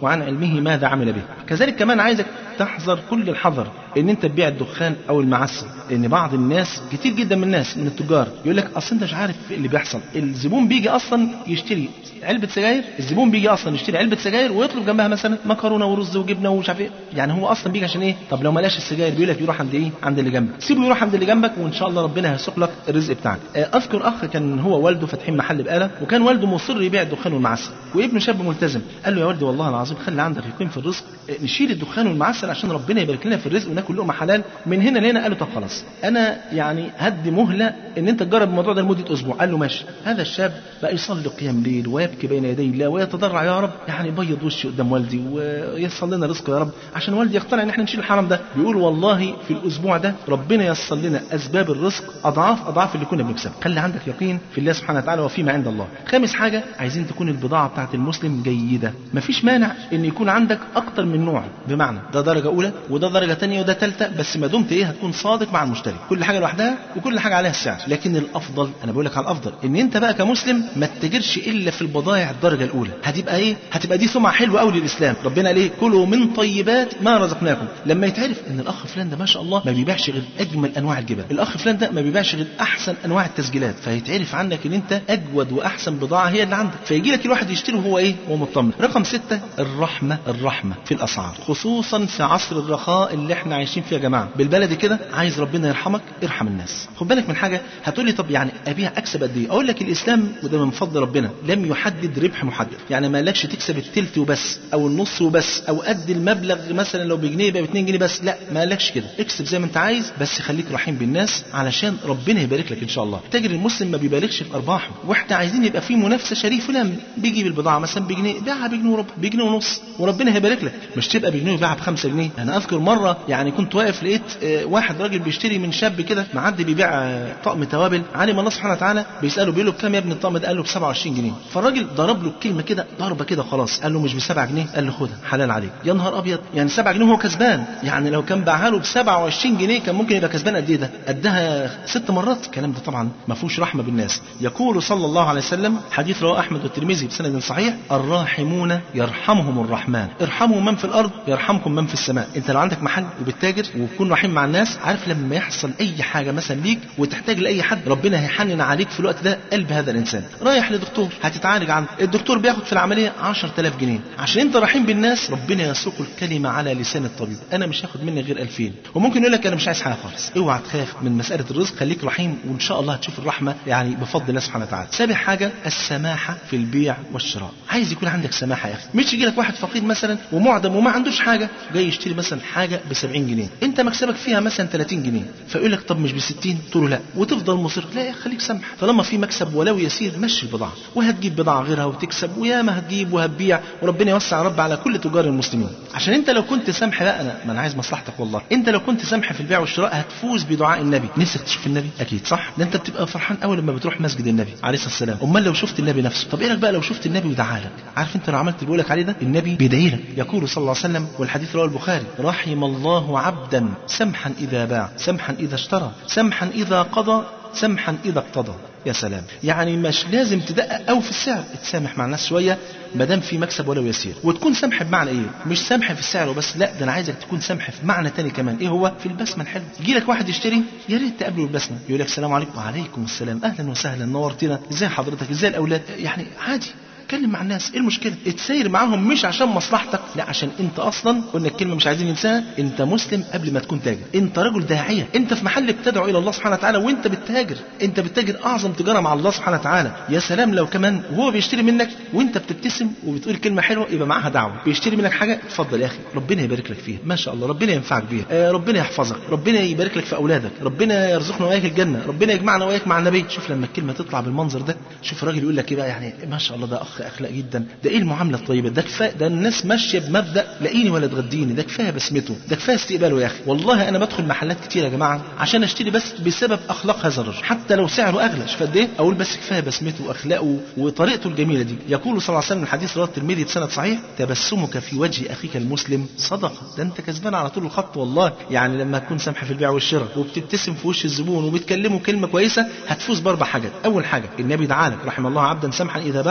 وعن علمه ماذا عمل به كذلك كمان عايزك تحذر كل الحذر ان انت تبيع الدخان او المعسل لان بعض الناس كتير جدا من الناس من التجار يقول لك اصل انت مش عارف إيه اللي بيحصل الزبون بيجي اصلا يشتري علبه سجاير الزبون بيجي اصلا يشتري علبه سجاير ويطلب جنبها مثلا مكرونه ورز وجبنه ومش عارف ايه يعني هو اصلا بيجي عشان ايه طب لو ما لاش السجاير بيقول لك يروح عند ايه عند اللي جنبك سيبه يروح عند اللي جنبك وان شاء الله ربنا هيسوق لك الرزق بتاعك آه، اذكر اخ كان هو والده فاتحين محل بقاله وكان والده مصر يبيع الدخان والمعسل وابنه شاب ملتزم قال له يا والدي والله العظيم خلي عندك يقين في الرزق آه، نشيل الدخان والمعسل عشان ربنا يبارك لنا في الرزق وناكل لقمه حلال من هنا لهنا قال له طب خلاص انا يعني هدي مهله ان انت تجرب الموضوع ده لمده اسبوع قال له ماشي هذا الشاب بقى يصلي قيام ليل ويبكي بين يدي الله ويتضرع يا رب يعني بيض وشي قدام والدي ويسر لنا رزقه يا رب عشان والدي يقتنع ان احنا نشيل الحرام ده بيقول والله في الاسبوع ده ربنا يسر لنا اسباب الرزق اضعاف اضعاف اللي كنا بنكسبه خلي عندك يقين في الله سبحانه وتعالى وفيما عند الله خامس حاجه عايزين تكون البضاعه بتاعت المسلم جيده مفيش مانع ان يكون عندك اكتر من نوع بمعنى ده درجه اولى وده درجه ثانيه وده ثالثه بس ما دمت ايه هتكون صادق مع المشتري كل حاجه لوحدها وكل حاجه عليها السعر لكن الافضل انا بقول لك على الافضل ان انت بقى كمسلم ما تتاجرش الا في البضائع الدرجه الاولى هتبقى ايه هتبقى دي سمعه حلوه قوي للاسلام ربنا قال ايه كلوا من طيبات ما رزقناكم لما يتعرف ان الاخ فلان ده ما شاء الله ما بيبيعش غير اجمل انواع الجبن الاخ فلان ده ما بيبيعش غير احسن انواع التسجيلات فيتعرف عنك ان انت اجود واحسن بضاعه هي اللي عندك فيجي لك الواحد يشتري وهو ايه وهو مطمن رقم ستة الرحمه الرحمه في الاسعار خصوصا في عصر الرخاء اللي احنا عايشين فيه يا جماعه بالبلدي كده عايز ربنا يرحمك ارحم الناس خد بالك من حاجه هتقول لي طب يعني ابيع اكسب قد ايه اقول لك الاسلام وده من فضل ربنا لم يحدد ربح محدد يعني ما لكش تكسب التلت وبس او النص وبس او قد المبلغ مثلا لو بجنيه يبقى ب 2 جنيه بس لا ما لكش كده اكسب زي ما انت عايز بس خليك رحيم بالناس علشان ربنا يبارك لك ان شاء الله التاجر المسلم ما بيبالغش في ارباحه واحنا عايزين يبقى في منافسه شريف فلان بيجيب البضاعه مثلا بجنيه بيعها بجنيه وربع بجنيه ونص وربنا هيبارك لك مش تبقى بجنيه ويبيعها ب 5 جنيه انا اذكر مره يعني كنت واقف لقيت آه، واحد راجل بيشتري من شاب كده معدي بيبيع آه، طقم توابل علم الله سبحانه وتعالى بيساله بيقول له بكام يا ابني الطقم ده قال له ب 27 جنيه فالراجل ضرب له الكلمه كده ضربه كده خلاص قال له مش ب 7 جنيه قال له خدها حلال عليك يا نهار ابيض يعني 7 جنيه هو كسبان يعني لو كان باعها له ب 27 جنيه كان ممكن يبقى كسبان قد ايه ده قدها ست مرات الكلام ده طبعا ما فيهوش رحمه بالناس يقول صلى الله عليه وسلم حديث رواه احمد والترمذي بسند صحيح الراحمون يرحمهم الرحمن ارحموا من في الارض يرحمكم من في السماء انت لو عندك محل وبتتاجر وتكون رحيم مع الناس عارف لما يحصل اي حاجه مثلا ليك وتحتاج لاي حد ربنا هيحنن عليك في الوقت ده قلب هذا الانسان رايح لدكتور هتتعالج عنه الدكتور بياخد في العمليه 10000 جنيه عشان انت رحيم بالناس ربنا يسوق الكلمه على لسان الطبيب انا مش هاخد منك غير 2000 وممكن يقول لك انا مش عايز حاجه خالص اوعى تخاف من مساله الرزق خليك رحيم وان شاء الله هتشوف الرحمه يعني بفضل الله سبحانه وتعالى سابع حاجه السماحه في البيع والشراء عايز يكون عندك سماحه يا اخي مش يجي لك واحد فقير مثلا ومعدم وما عندوش حاجه جاي يشتري مثلا حاجه ب 70 جنيه انت مكسبك فيها مثلا 30 جنيه فيقول لك طب مش ب 60 تقول له لا وتفضل مصر لا يا أخي خليك سمح طالما في مكسب ولو يسير مشي البضاعه وهتجيب بضاعه غيرها وتكسب وياما هتجيب وهتبيع وربنا يوسع يا رب على كل تجار المسلمين عشان انت لو كنت سمح لا انا ما انا عايز مصلحتك والله انت لو كنت سمح في البيع والشراء هتفوز بدعاء النبي نفسك تشوف النبي اكيد صح ده انت بتبقى فرحان اول لما بتروح مسجد النبي عليه الصلاه والسلام امال لو شفت النبي نفسه طب ايه لك بقى لو شفت النبي ودعا لك عارف انت لو عملت اللي بقول لك عليه ده النبي بيدعي لك يقول صلى الله عليه وسلم والحديث رواه البخاري رحم الله عبدا سمحا اذا باع سمحا اذا اشترى سمحا اذا قضى سمحا اذا اقتضى يا سلام يعني مش لازم تدقق قوي في السعر اتسامح مع الناس شويه ما دام في مكسب ولو يسير وتكون سمح بمعنى ايه مش سمح في السعر وبس لا ده انا عايزك تكون سمح في معنى تاني كمان ايه هو في البسمه الحلوه يجي لك واحد يشتري يا ريت تقابله بالبسمه يقول لك السلام عليكم وعليكم السلام اهلا وسهلا نورتنا ازاي حضرتك ازاي الاولاد يعني عادي اتكلم مع الناس ايه المشكله اتساير معاهم مش عشان مصلحتك لا عشان انت اصلا قلنا الكلمه مش عايزين ننساها انت مسلم قبل ما تكون تاجر انت رجل داعيه انت في محل بتدعو الى الله سبحانه وتعالى وانت بتتاجر انت بتتاجر اعظم تجاره مع الله سبحانه وتعالى يا سلام لو كمان وهو بيشتري منك وانت بتبتسم وبتقول كلمه حلوه يبقى معاها دعوه بيشتري منك حاجه اتفضل يا اخي ربنا يبارك لك فيها ما شاء الله ربنا ينفعك بيها آه ربنا يحفظك ربنا يبارك لك في اولادك ربنا يرزقنا واياك الجنه ربنا يجمعنا واياك مع النبي شوف لما الكلمه تطلع بالمنظر ده شوف الراجل يقول لك ايه بقى يعني ما شاء الله ده اخ اخلاق جدا ده ايه المعامله الطيبه ده كفايه ده الناس ماشيه بمبدا لاقيني ولا تغديني ده كفايه بسمته ده كفايه استقباله يا اخي والله انا بدخل محلات كتير يا جماعه عشان اشتري بس بسبب اخلاق هذا الرجل حتى لو سعره اغلى شوف قد ايه اقول بس كفايه بسمته واخلاقه وطريقته الجميله دي يقول صلى الله عليه وسلم الحديث رواه الترمذي بسند صحيح تبسمك في وجه اخيك المسلم صدقه ده انت كسبان على طول الخط والله يعني لما تكون سامح في البيع والشراء وبتبتسم في وش الزبون وبتكلمه كلمه كويسه هتفوز باربع حاجات اول حاجه النبي دعالك رحم الله عبدا سمحا اذا باع سمحا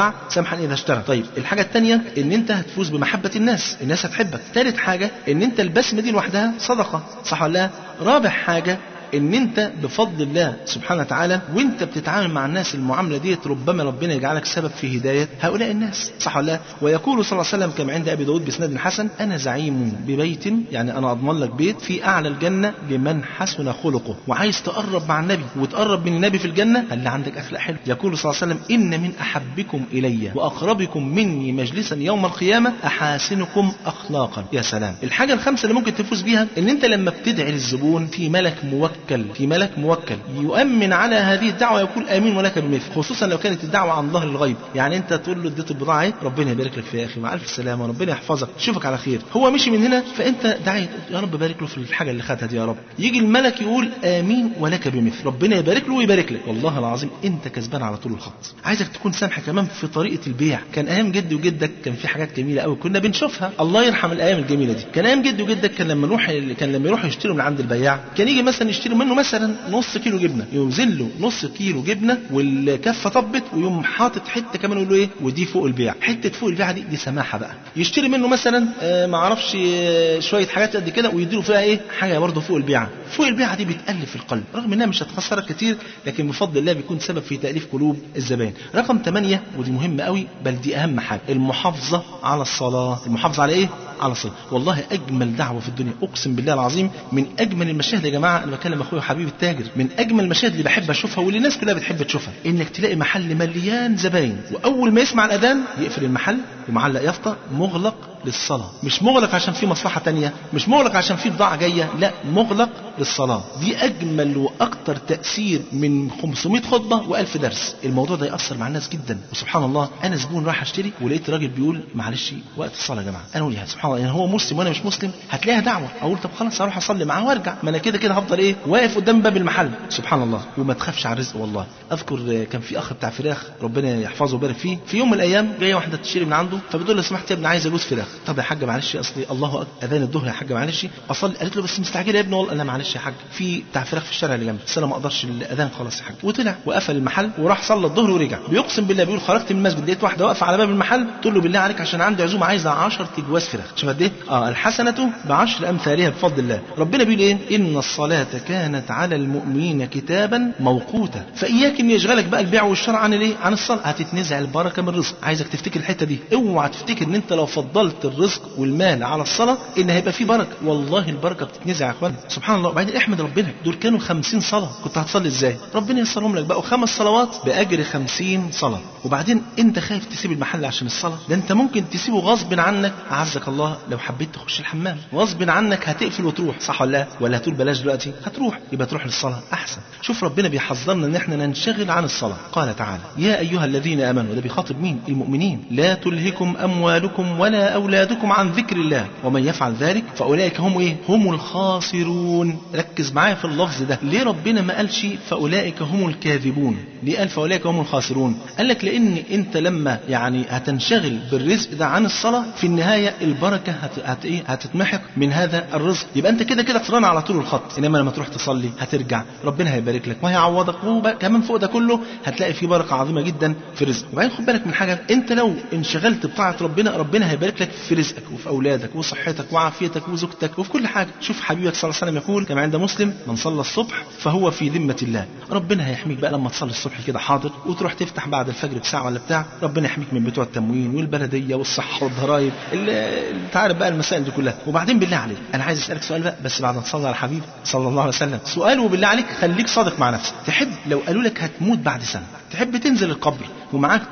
ربحا اذا اشترى طيب الحاجه الثانيه ان انت هتفوز بمحبه الناس الناس هتحبك ثالث حاجه ان انت البسمه دي لوحدها صدقه صح ولا لا رابع حاجه ان انت بفضل الله سبحانه وتعالى وانت بتتعامل مع الناس المعامله ديت ربما ربنا يجعلك سبب في هدايه هؤلاء الناس صح ولا لا ويقول صلى الله عليه وسلم كما عند ابي داود باسناد حسن انا زعيم ببيت يعني انا اضمن لك بيت في اعلى الجنه لمن حسن خلقه وعايز تقرب مع النبي وتقرب من النبي في الجنه اللي عندك اخلاق حلو يقول صلى الله عليه وسلم ان من احبكم الي واقربكم مني مجلسا يوم القيامه احاسنكم اخلاقا يا سلام الحاجه الخامسه اللي ممكن تفوز بيها ان انت لما بتدعي للزبون في ملك موكل في ملك موكل يؤمن على هذه الدعوه يقول امين ولك بمثل خصوصا لو كانت الدعوه عن ظهر الغيب يعني انت تقول له اديت البضاعه ايه ربنا يبارك لك فيها يا اخي مع الف سلامه ربنا يحفظك تشوفك على خير هو مشي من هنا فانت دعيت يا رب بارك له في الحاجه اللي خدها دي يا رب يجي الملك يقول امين ولك بمثل ربنا يبارك له ويبارك لك والله العظيم انت كسبان على طول الخط عايزك تكون سامح كمان في طريقه البيع كان ايام جدي وجدك كان في حاجات جميله قوي كنا بنشوفها الله يرحم الايام الجميله دي كان ايام جدي وجدك كان لما نروح كان لما يروحوا يشتروا من عند البياع كان يجي مثلا يشتروا منه مثلا نص كيلو جبنه يوزن له نص كيلو جبنه والكفه طبت ويقوم حاطط حته كمان يقول له ايه ودي فوق البيع حته فوق البيع دي دي سماحه بقى يشتري منه مثلا آه ما اعرفش آه شويه حاجات قد كده ويديله فيها ايه حاجه برضه فوق البيعه فوق البيعه دي بتالف القلب رغم انها مش هتخسرك كتير لكن بفضل الله بيكون سبب في تاليف قلوب الزبائن رقم 8 ودي مهمه قوي بل دي اهم حاجه المحافظه على الصلاه المحافظه على ايه على الصلاه والله اجمل دعوه في الدنيا اقسم بالله العظيم من اجمل المشاهد يا جماعه انا بكلم اخويا حبيبي التاجر من اجمل المشاهد اللي بحب اشوفها واللي الناس كلها بتحب تشوفها انك تلاقي محل مليان زباين واول ما يسمع الاذان يقفل المحل ومعلق يافطه مغلق للصلاة مش مغلق عشان في مصلحة تانية مش مغلق عشان في بضاعة جاية لا مغلق للصلاة دي أجمل وأكتر تأثير من 500 خطبة و1000 درس الموضوع ده يأثر مع الناس جدا وسبحان الله أنا زبون رايح أشتري ولقيت راجل بيقول معلش وقت الصلاة يا جماعة أنا أقول يا سبحان الله يعني هو مسلم وأنا مش مسلم هتلاقيها دعوة أقول طب خلاص أروح أصلي معاه وأرجع ما أنا كده كده هفضل إيه واقف قدام باب المحل سبحان الله وما تخافش على الرزق والله أذكر كان في أخ بتاع فراخ ربنا يحفظه ويبارك فيه في يوم من الأيام جاية واحدة تشتري من عنده فبتقول له سمحت يا ابني عايز أجوز فراخ طب يا حاج معلش اصلي الله أكبر اذان الظهر يا حاج معلش اصلي قالت له بس مستعجله يا ابني والله لا معلش يا حاج في بتاع فراخ في الشارع اللي جنبي بس انا ما اقدرش الاذان خلاص يا حاج وطلع وقفل المحل وراح صلى الظهر ورجع بيقسم بالله بيقول خرجت من المسجد لقيت واحده واقفه على باب المحل تقول له بالله عليك عشان عندي عزومه عايزه 10 تجواز فراخ شوف قد ايه اه الحسنه بعشر امثالها بفضل الله ربنا بيقول ايه ان الصلاه كانت على المؤمنين كتابا موقوتا فاياك ان يشغلك بقى البيع والشراء عن الايه عن الصلاه هتتنزع البركه من الرزق عايزك تفتكر الحته دي اوعى تفتكر ان انت لو فضلت الرزق والمال على الصلاه ان هيبقى في بركه والله البركه بتتنزع يا اخوان سبحان الله وبعدين احمد ربنا دول كانوا 50 صلاه كنت هتصلي ازاي ربنا ييسرهم لك بقوا خمس صلوات باجر 50 صلاه وبعدين انت خايف تسيب المحل عشان الصلاه ده انت ممكن تسيبه غصب عنك اعزك الله لو حبيت تخش الحمام غصب عنك هتقفل وتروح صح ولا لا ولا هتقول بلاش دلوقتي هتروح يبقى تروح للصلاه احسن شوف ربنا بيحذرنا ان احنا ننشغل عن الصلاه قال تعالى يا ايها الذين امنوا ده بيخاطب مين المؤمنين لا تلهكم اموالكم ولا اولادكم عن ذكر الله ومن يفعل ذلك فاولئك هم ايه هم الخاسرون ركز معايا في اللفظ ده ليه ربنا ما قالش فاولئك هم الكاذبون ليه قال فاولئك هم الخاسرون قال لك لان انت لما يعني هتنشغل بالرزق ده عن الصلاه في النهايه البركه هت... هت... إيه؟ هتتمحق من هذا الرزق يبقى انت كده كده طلعنا على طول الخط انما لما تروح تصلي هترجع ربنا هيبارك لك وهيعوضك وكمان فوق ده كله هتلاقي في بركه عظيمه جدا في الرزق وبعدين خد بالك من حاجه انت لو انشغلت بطاعه ربنا ربنا هيبارك لك في رزقك وفي اولادك وصحتك وعافيتك وزوجتك وفي كل حاجه شوف حبيبك صلى الله عليه وسلم يقول كما عند مسلم من صلى الصبح فهو في ذمه الله ربنا هيحميك بقى لما تصلي الصبح كده حاضر وتروح تفتح بعد الفجر بساعه ولا بتاع ربنا يحميك من بتوع التموين والبلديه والصحه والضرايب انت عارف بقى المسائل دي كلها وبعدين بالله عليك انا عايز اسالك سؤال بقى بس بعد ما تصلي على حبيبي صلى الله عليه وسلم سؤال وبالله عليك خليك صادق مع نفسك تحب لو قالوا لك هتموت بعد سنه تحب تنزل القبر ومعاك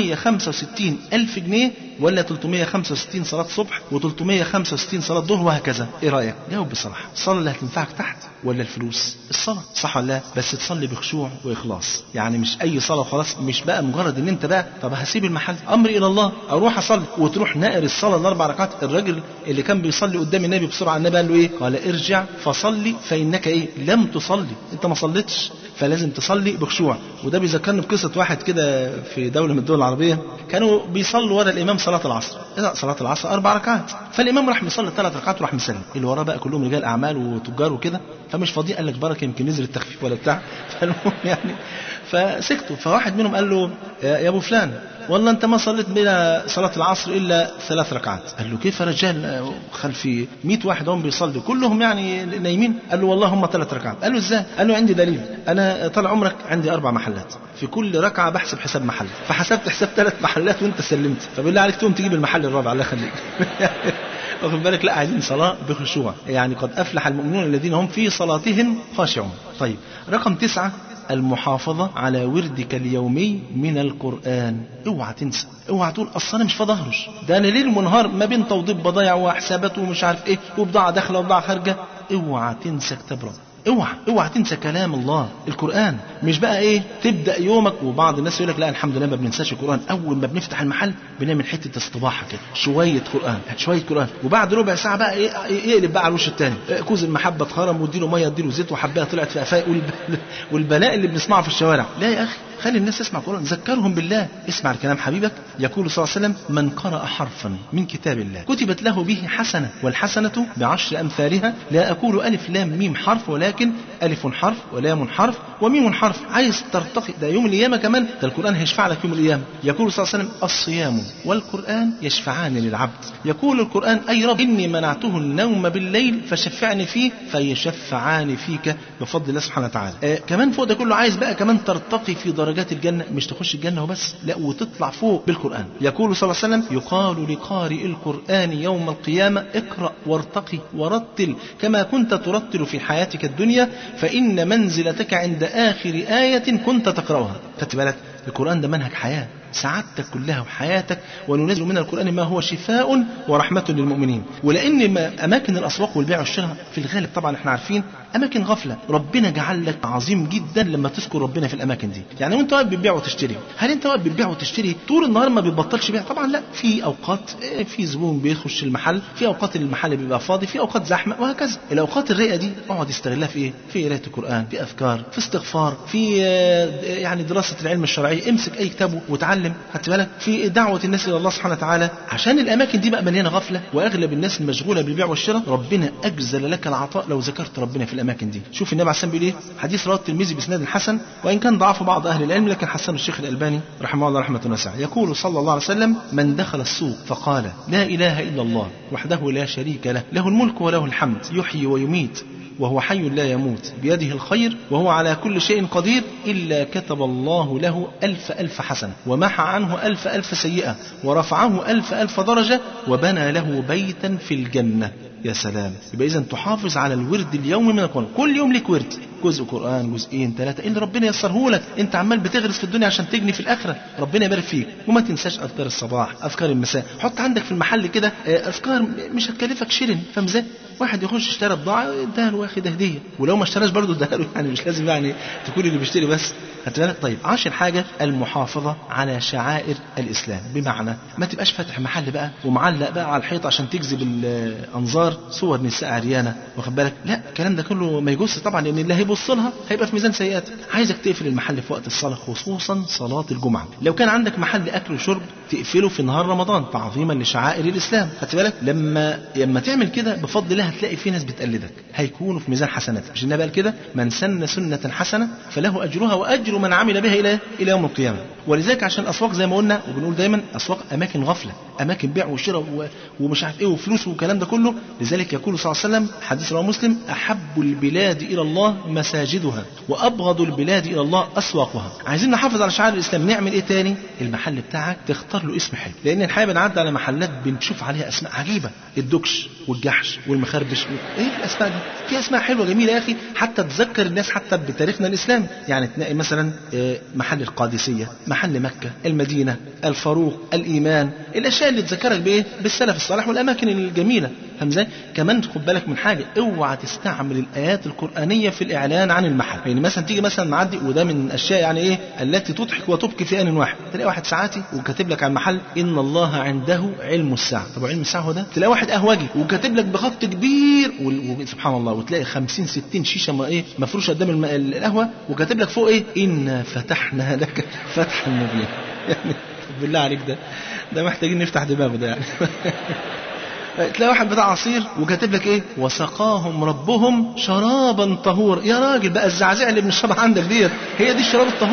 365 ألف جنيه ولا 365 صلاة صبح و365 صلاة ظهر وهكذا ايه رأيك جاوب بصراحة الصلاة اللي هتنفعك تحت ولا الفلوس الصلاة صح ولا لا بس تصلي بخشوع وإخلاص يعني مش أي صلاة وخلاص مش بقى مجرد إن أنت بقى طب هسيب المحل أمري إلى الله أروح أصلي وتروح نائر الصلاة الأربع ركعات الراجل اللي كان بيصلي قدام النبي بسرعة النبي قال له إيه قال ارجع فصلي فإنك إيه لم تصلي أنت ما صليتش فلازم تصلي بخشوع وده بيذكرني بقصة واحد كده في دولة من الدول العربية كانوا بيصلوا ورا الإمام صلاة العصر لا صلاة العصر أربع ركعات فالإمام راح مصلي ثلاث ركعات وراح مسلم اللي وراه بقى كلهم رجال أعمال وتجار وكده فمش فاضيين قال لك بركة يمكن نزل التخفيف ولا بتاع فالمهم يعني فسكتوا فواحد منهم قال له يا ابو فلان والله انت ما صليت بنا صلاه العصر الا ثلاث ركعات قال له كيف يا رجال خلفي 100 واحد هم بيصلوا كلهم يعني نايمين قال له والله هم ثلاث ركعات قال له ازاي قال له عندي دليل انا طال عمرك عندي اربع محلات في كل ركعه بحسب حساب محل فحسبت حساب ثلاث محلات وانت سلمت فبالله عليك تقوم تجيب المحل الرابع الله يخليك واخد بالك لا عايزين صلاة بخشوع يعني قد أفلح المؤمنون الذين هم في صلاتهم خاشعون طيب رقم تسعة المحافظة على وردك اليومي من القرآن اوعى تنسى اوعى تقول اصل انا مش فاضي اهرش ده انا ليل ونهار ما بين توضيب بضايع وحسابات ومش عارف ايه وبضاعة داخلة وبضاعة خارجة اوعى تنسى كتاب ربنا اوعى اوعى تنسى كلام الله القران مش بقى ايه تبدا يومك وبعض الناس يقول لك لا الحمد لله ما بننساش القران اول ما بنفتح المحل بنعمل حته استباحه كده شويه قران شويه قران وبعد ربع ساعه بقى ايه يقلب بقى على الوش الثاني كوز المحبه اتخرم واديله ميه اديله زيت وحبايه طلعت في قفاه والبلاء اللي بنسمعه في الشوارع لا يا اخي خلي الناس تسمع القرآن ذكرهم بالله اسمع الكلام حبيبك يقول صلى الله عليه وسلم من قرأ حرفا من كتاب الله كتبت له به حسنة والحسنة بعشر أمثالها لا أقول ألف لام ميم حرف ولكن ألف حرف ولام حرف وميم حرف عايز ترتقي ده يوم القيامة كمان ده القرآن هيشفع لك يوم القيامة يقول صلى الله عليه وسلم الصيام والقرآن يشفعان للعبد يقول القرآن أي رب إني منعته النوم بالليل فشفعني فيه فيشفعان فيك بفضل الله سبحانه وتعالى آه كمان فوق ده كله عايز بقى كمان ترتقي في درجات الجنة مش تخش الجنة وبس لا وتطلع فوق بالقرآن يقول صلى الله عليه وسلم يقال لقارئ القرآن يوم القيامة اقرأ وارتقي ورتل كما كنت ترتل في حياتك الدنيا فإن منزلتك عند آخر آية كنت تقرأها خدت بالك القرآن ده منهج حياة سعادتك كلها وحياتك وننزل من القرآن ما هو شفاء ورحمة للمؤمنين ولأن ما أماكن الأسواق والبيع والشراء في الغالب طبعا احنا عارفين أماكن غفلة ربنا جعل لك عظيم جدا لما تذكر ربنا في الأماكن دي يعني وأنت واقف بتبيع وتشتري هل أنت واقف بتبيع وتشتري طول النهار ما بتبطلش بيع طبعا لا في أوقات في زبون بيخش المحل في أوقات المحل بيبقى فاضي في أوقات زحمة وهكذا الأوقات الرايقة دي اقعد استغلها في إيه في قراءة القرآن في أذكار في استغفار في يعني دراسة العلم الشرعي امسك أي كتاب وتعلم خدت بالك في دعوة الناس إلى الله سبحانه وتعالى عشان الأماكن دي بقى مليانة غفلة وأغلب الناس المشغولة بالبيع والشراء ربنا أجزل لك العطاء لو ذكرت ربنا في الأماكن دي شوف النبي عليه الصلاة والسلام بيقول إيه حديث رواه الترمذي بإسناد حسن وإن كان ضعف بعض أهل العلم لكن حسن الشيخ الألباني رحمه الله رحمة واسعة يقول صلى الله عليه وسلم من دخل السوق فقال لا إله إلا الله وحده لا شريك له له الملك وله الحمد يحيي ويميت وهو حي لا يموت بيده الخير وهو على كل شيء قدير إلا كتب الله له ألف ألف حسنة ومحى عنه ألف ألف سيئة ورفعه ألف ألف درجة وبنى له بيتا في الجنة يا سلام يبقى إذا تحافظ على الورد اليومي من القرآن كل يوم لك ورد جزء قرآن جزئين ثلاثة اللي ربنا يسره لك أنت عمال بتغرس في الدنيا عشان تجني في الآخرة ربنا يبارك فيك وما تنساش أذكار الصباح أذكار المساء حط عندك في المحل كده أذكار مش هتكلفك شيلن فاهم ازاي واحد يخش اشترى بضاعة اداها له واخد هدية ولو ما اشتراش برضه اداها له يعني مش لازم يعني تكون اللي بيشتري بس خدت بالك طيب عاشر حاجة المحافظة على شعائر الإسلام بمعنى ما تبقاش فاتح محل بقى ومعلق بقى على الحيط عشان تجذب الأنظار صور نساء عريانة واخد بالك لا الكلام ده كله ما يجوز طبعا لأن اللي هيبص لها هيبقى في ميزان سيئاتك عايزك تقفل المحل في وقت الصلاة خصوصا صلاة الجمعة لو كان عندك محل أكل وشرب تقفله في نهار رمضان تعظيما لشعائر الإسلام خدت بالك لما لما تعمل كده بفضل الله هتلاقي في ناس بتقلدك هيكونوا في ميزان حسناتك مش النبي قال كده من سن سنة حسنة فله أجرها وأجر من عمل بها إلى إلى يوم القيامة ولذلك عشان الأسواق زي ما قلنا وبنقول دايما أسواق أماكن غفلة أماكن بيع وشراء ومش عارف إيه وفلوس والكلام ده كله لذلك يقول صلى الله عليه وسلم حديث رواه مسلم أحب البلاد إلى الله مساجدها وأبغض البلاد إلى الله أسواقها عايزين نحافظ على شعائر الإسلام نعمل إيه تاني المحل بتاعك تختار له اسم حلو لأن الحقيقة بنعدي على محلات بنشوف عليها أسماء عجيبة الدكش والجحش والمخربش ايه الاسماء دي في اسماء حلوه جميله يا اخي حتى تذكر الناس حتى بتاريخنا الاسلامي يعني تلاقي مثلا محل القادسيه محل مكه المدينه الفاروق الايمان الاشياء اللي تذكرك بايه بالسلف الصالح والاماكن الجميله فاهم ازاي كمان خد بالك من حاجه اوعى تستعمل الايات القرانيه في الاعلان عن المحل يعني مثلا تيجي مثلا معدي وده من الاشياء يعني ايه التي تضحك وتبكي في ان واحد تلاقي واحد ساعاتي وكاتب لك على المحل ان الله عنده علم الساعه طب علم الساعه هو ده تلاقي واحد قهوجي وكاتب لك بخط كبير سبحان الله وتلاقي 50 60 شيشه ما ايه مفروشه قدام الم... القهوه وكاتب لك فوق ايه انا فتحنا لك فتحا مبينا يعني بالله عليك ده ده محتاجين نفتح دماغه ده يعني تلاقي واحد بتاع عصير وكاتب لك ايه وسقاهم ربهم شرابا طهورا يا راجل بقى الزعزعه اللي بنشربها عندك ديت هي دي الشراب الطهور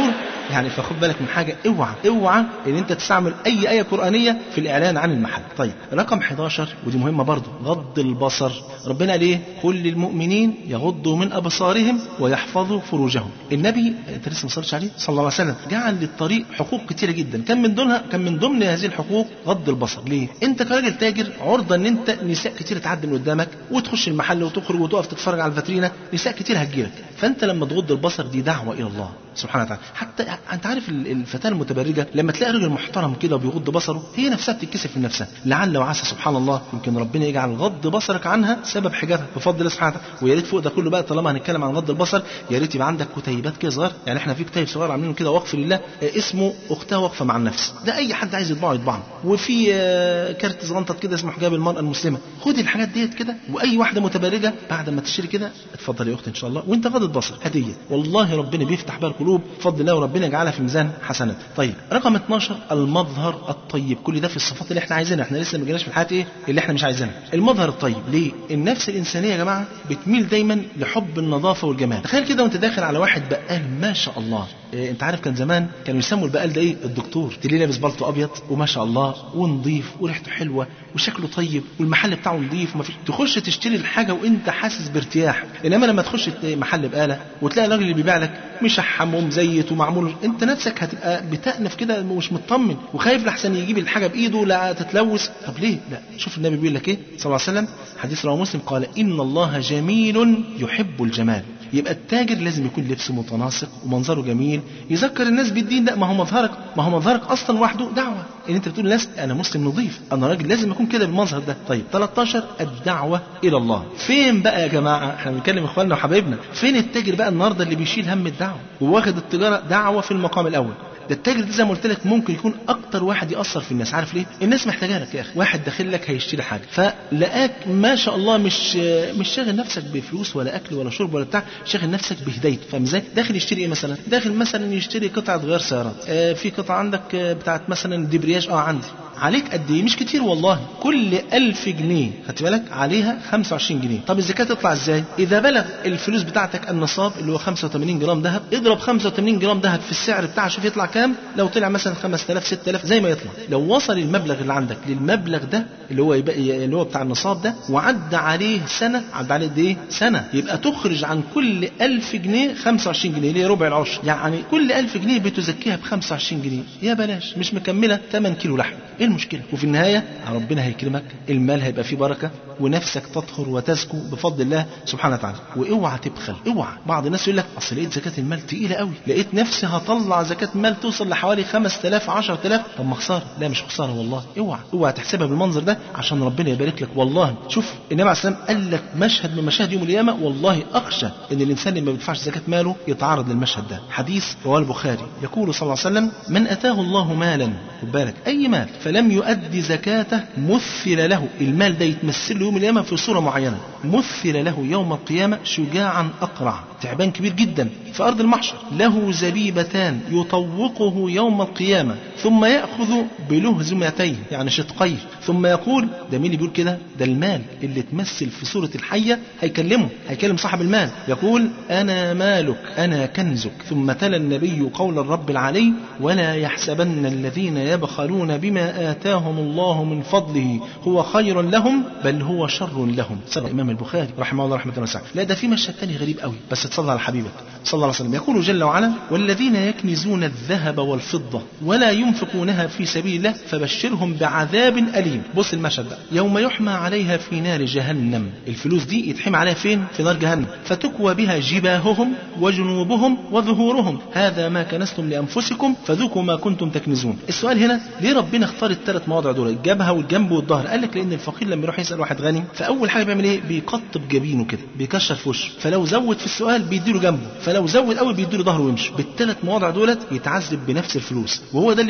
يعني فخد بالك من حاجه اوعى اوعى ان انت تستعمل اي ايه قرانيه في الاعلان عن المحل طيب رقم 11 ودي مهمه برضه غض البصر ربنا قال ايه كل المؤمنين يغضوا من ابصارهم ويحفظوا فروجهم النبي انت لسه ما صليتش عليه صلى الله عليه وسلم جعل للطريق حقوق كتيره جدا كان من ضمنها كان من ضمن هذه الحقوق غض البصر ليه انت كراجل تاجر عرضه ان انت نساء كتير تعدي من قدامك وتخش المحل وتخرج وتقف تتفرج على الفاترينا نساء كتير هتجيلك فانت لما تغض البصر دي دعوه الى الله سبحانه وتعالى حتى انت عارف ال- الفتاه المتبرجه لما تلاقي راجل محترم كده وبيغض بصره هي نفسها بتتكسف من نفسها لعل وعسى سبحان الله يمكن ربنا يجعل غض بصرك عنها سبب حجابها بفضل الله سبحانه وتعالى ويا ريت فوق ده كله بقى طالما هنتكلم عن غض البصر يا ريت يبقى عندك كتيبات كده صغير يعني احنا في كتيب صغير عاملينه كده وقف لله آه، اسمه اختها واقفه مع النفس ده اي حد عايز يطبعه يطبعه وفي آه، كارت صغنطط كده اسمه حجاب المراه المسلمه خدي الحاجات ديت كده واي واحده متبرجه بعد ما تشتري كده اتفضل يا اختي ان شاء الله وانت غض بصر هديه والله ربنا بيفتح بها القلوب بفضل الله وربنا يجعلها في ميزان حسنات طيب رقم 12 المظهر الطيب كل ده في الصفات اللي احنا عايزينها احنا لسه ما جيناش في الحياه ايه اللي احنا مش عايزينها المظهر الطيب ليه النفس الانسانيه يا جماعه بتميل دايما لحب النظافه والجمال تخيل كده وانت داخل على واحد بقال ما شاء الله إيه انت عارف كان زمان كانوا يسموا البقال ده ايه الدكتور تلاقيه لابس بلطو ابيض وما شاء الله ونظيف وريحته حلوه وشكله طيب والمحل بتاعه نظيف وما فيش تخش تشتري الحاجه وانت حاسس بارتياح انما لما تخش محل بقاله وتلاقي الراجل اللي بيبيع لك مشحم ومزيت ومعمول انت نفسك هتبقى بتأنف كده ومش مطمن وخايف لحسن يجيب الحاجه بايده لا تتلوث طب ليه لا شوف النبي بيقول لك ايه صلى الله عليه وسلم حديث رواه مسلم قال ان الله جميل يحب الجمال يبقى التاجر لازم يكون لبسه متناسق ومنظره جميل يذكر الناس بالدين ده ما هو مظهرك ما هو مظهرك اصلا وحده دعوه ان انت بتقول للناس انا مسلم نظيف انا راجل لازم اكون كده بالمظهر ده طيب 13 الدعوه الى الله فين بقى يا جماعه احنا بنتكلم اخواننا وحبايبنا فين التاجر بقى النهارده اللي بيشيل هم الدعوه وواخد التجاره دعوه في المقام الاول ده التاجر ده زي ما قلت لك ممكن يكون اكتر واحد ياثر في الناس عارف ليه الناس محتاجه لك يا اخي واحد داخل لك هيشتري حاجه فلقاك ما شاء الله مش مش شاغل نفسك بفلوس ولا اكل ولا شرب ولا بتاع شاغل نفسك بهدايته فاهم ازاي داخل يشتري ايه مثلا داخل مثلا يشتري قطعه غيار سيارات آه في قطعه عندك آه بتاعت مثلا ديبرياج اه عندي عليك قد ايه مش كتير والله كل ألف جنيه خدت بالك عليها 25 جنيه طب الزكاه تطلع ازاي اذا بلغ الفلوس بتاعتك النصاب اللي هو 85 جرام ذهب اضرب 85 جرام ذهب في السعر بتاعه شوف يطلع كام لو طلع مثلا 5000 6000 زي ما يطلع لو وصل المبلغ اللي عندك للمبلغ ده اللي هو يبقى اللي هو بتاع النصاب ده وعدى عليه سنه عدى عليه قد ايه سنه يبقى تخرج عن كل 1000 جنيه 25 جنيه اللي هي ربع العشر يعني كل 1000 جنيه بتزكيها ب 25 جنيه يا بلاش مش مكمله 8 كيلو لحم ايه المشكله وفي النهايه ربنا هيكرمك المال هيبقى فيه بركه ونفسك تطهر وتزكو بفضل الله سبحانه وتعالى واوعى تبخل اوعى بعض الناس يقول لك اصل لقيت زكاه المال تقيله قوي لقيت نفسي هطلع زكاه مال توصل لحوالي 5000 10000 طب ما خساره لا مش خساره والله اوعى اوعى تحسبها بالمنظر ده عشان ربنا يبارك لك والله شوف النبي عليه السلام قال لك مشهد من مشاهد يوم القيامه والله اخشى ان الانسان اللي ما بيدفعش زكاه ماله يتعرض للمشهد ده حديث رواه البخاري يقول صلى الله عليه وسلم من اتاه الله مالا خد بالك اي مال فلم يؤدي زكاته مثل له المال ده يتمثل له يوم القيامه في صوره معينه مثل له يوم القيامه شجاعا اقرع تعبان كبير جدا في ارض المحشر له زبيبتان يطوقه يوم القيامه ثم ياخذ بلهزمتيه يعني شقيه ثم يقول ده مين اللي بيقول كده ده المال اللي تمثل في صوره الحيه هيكلمه هيكلم صاحب المال يقول انا مالك انا كنزك ثم تلا النبي قول الرب العلي ولا يحسبن الذين يبخلون بما اتاهم الله من فضله هو خير لهم بل هو شر لهم سبق الامام البخاري رحمه الله رحمه واسعه لا ده في مشهد تاني غريب قوي بس تصلى على حبيبك صلى الله عليه وسلم يقول جل وعلا والذين يكنزون الذهب والفضه ولا ينفقونها في سبيل الله فبشرهم بعذاب اليم بص المشهد ده يوم يحمى عليها في نار جهنم الفلوس دي يتحمى عليها فين في نار جهنم فتكوى بها جباههم وجنوبهم وظهورهم هذا ما كنستم لانفسكم فذوقوا ما كنتم تكنزون السؤال هنا ليه ربنا اختار الثلاث مواضع دول الجبهه والجنب والظهر قال لك لان الفقير لما يروح يسال واحد غني فاول حاجه بيعمل ايه بيقطب جبينه كده بيكشر في وشه فلو زود في السؤال بيديله جنبه فلو زود قوي بيديله ظهره ويمشي بالثلاث مواضع دولت يتعذب بنفس الفلوس وهو ده اللي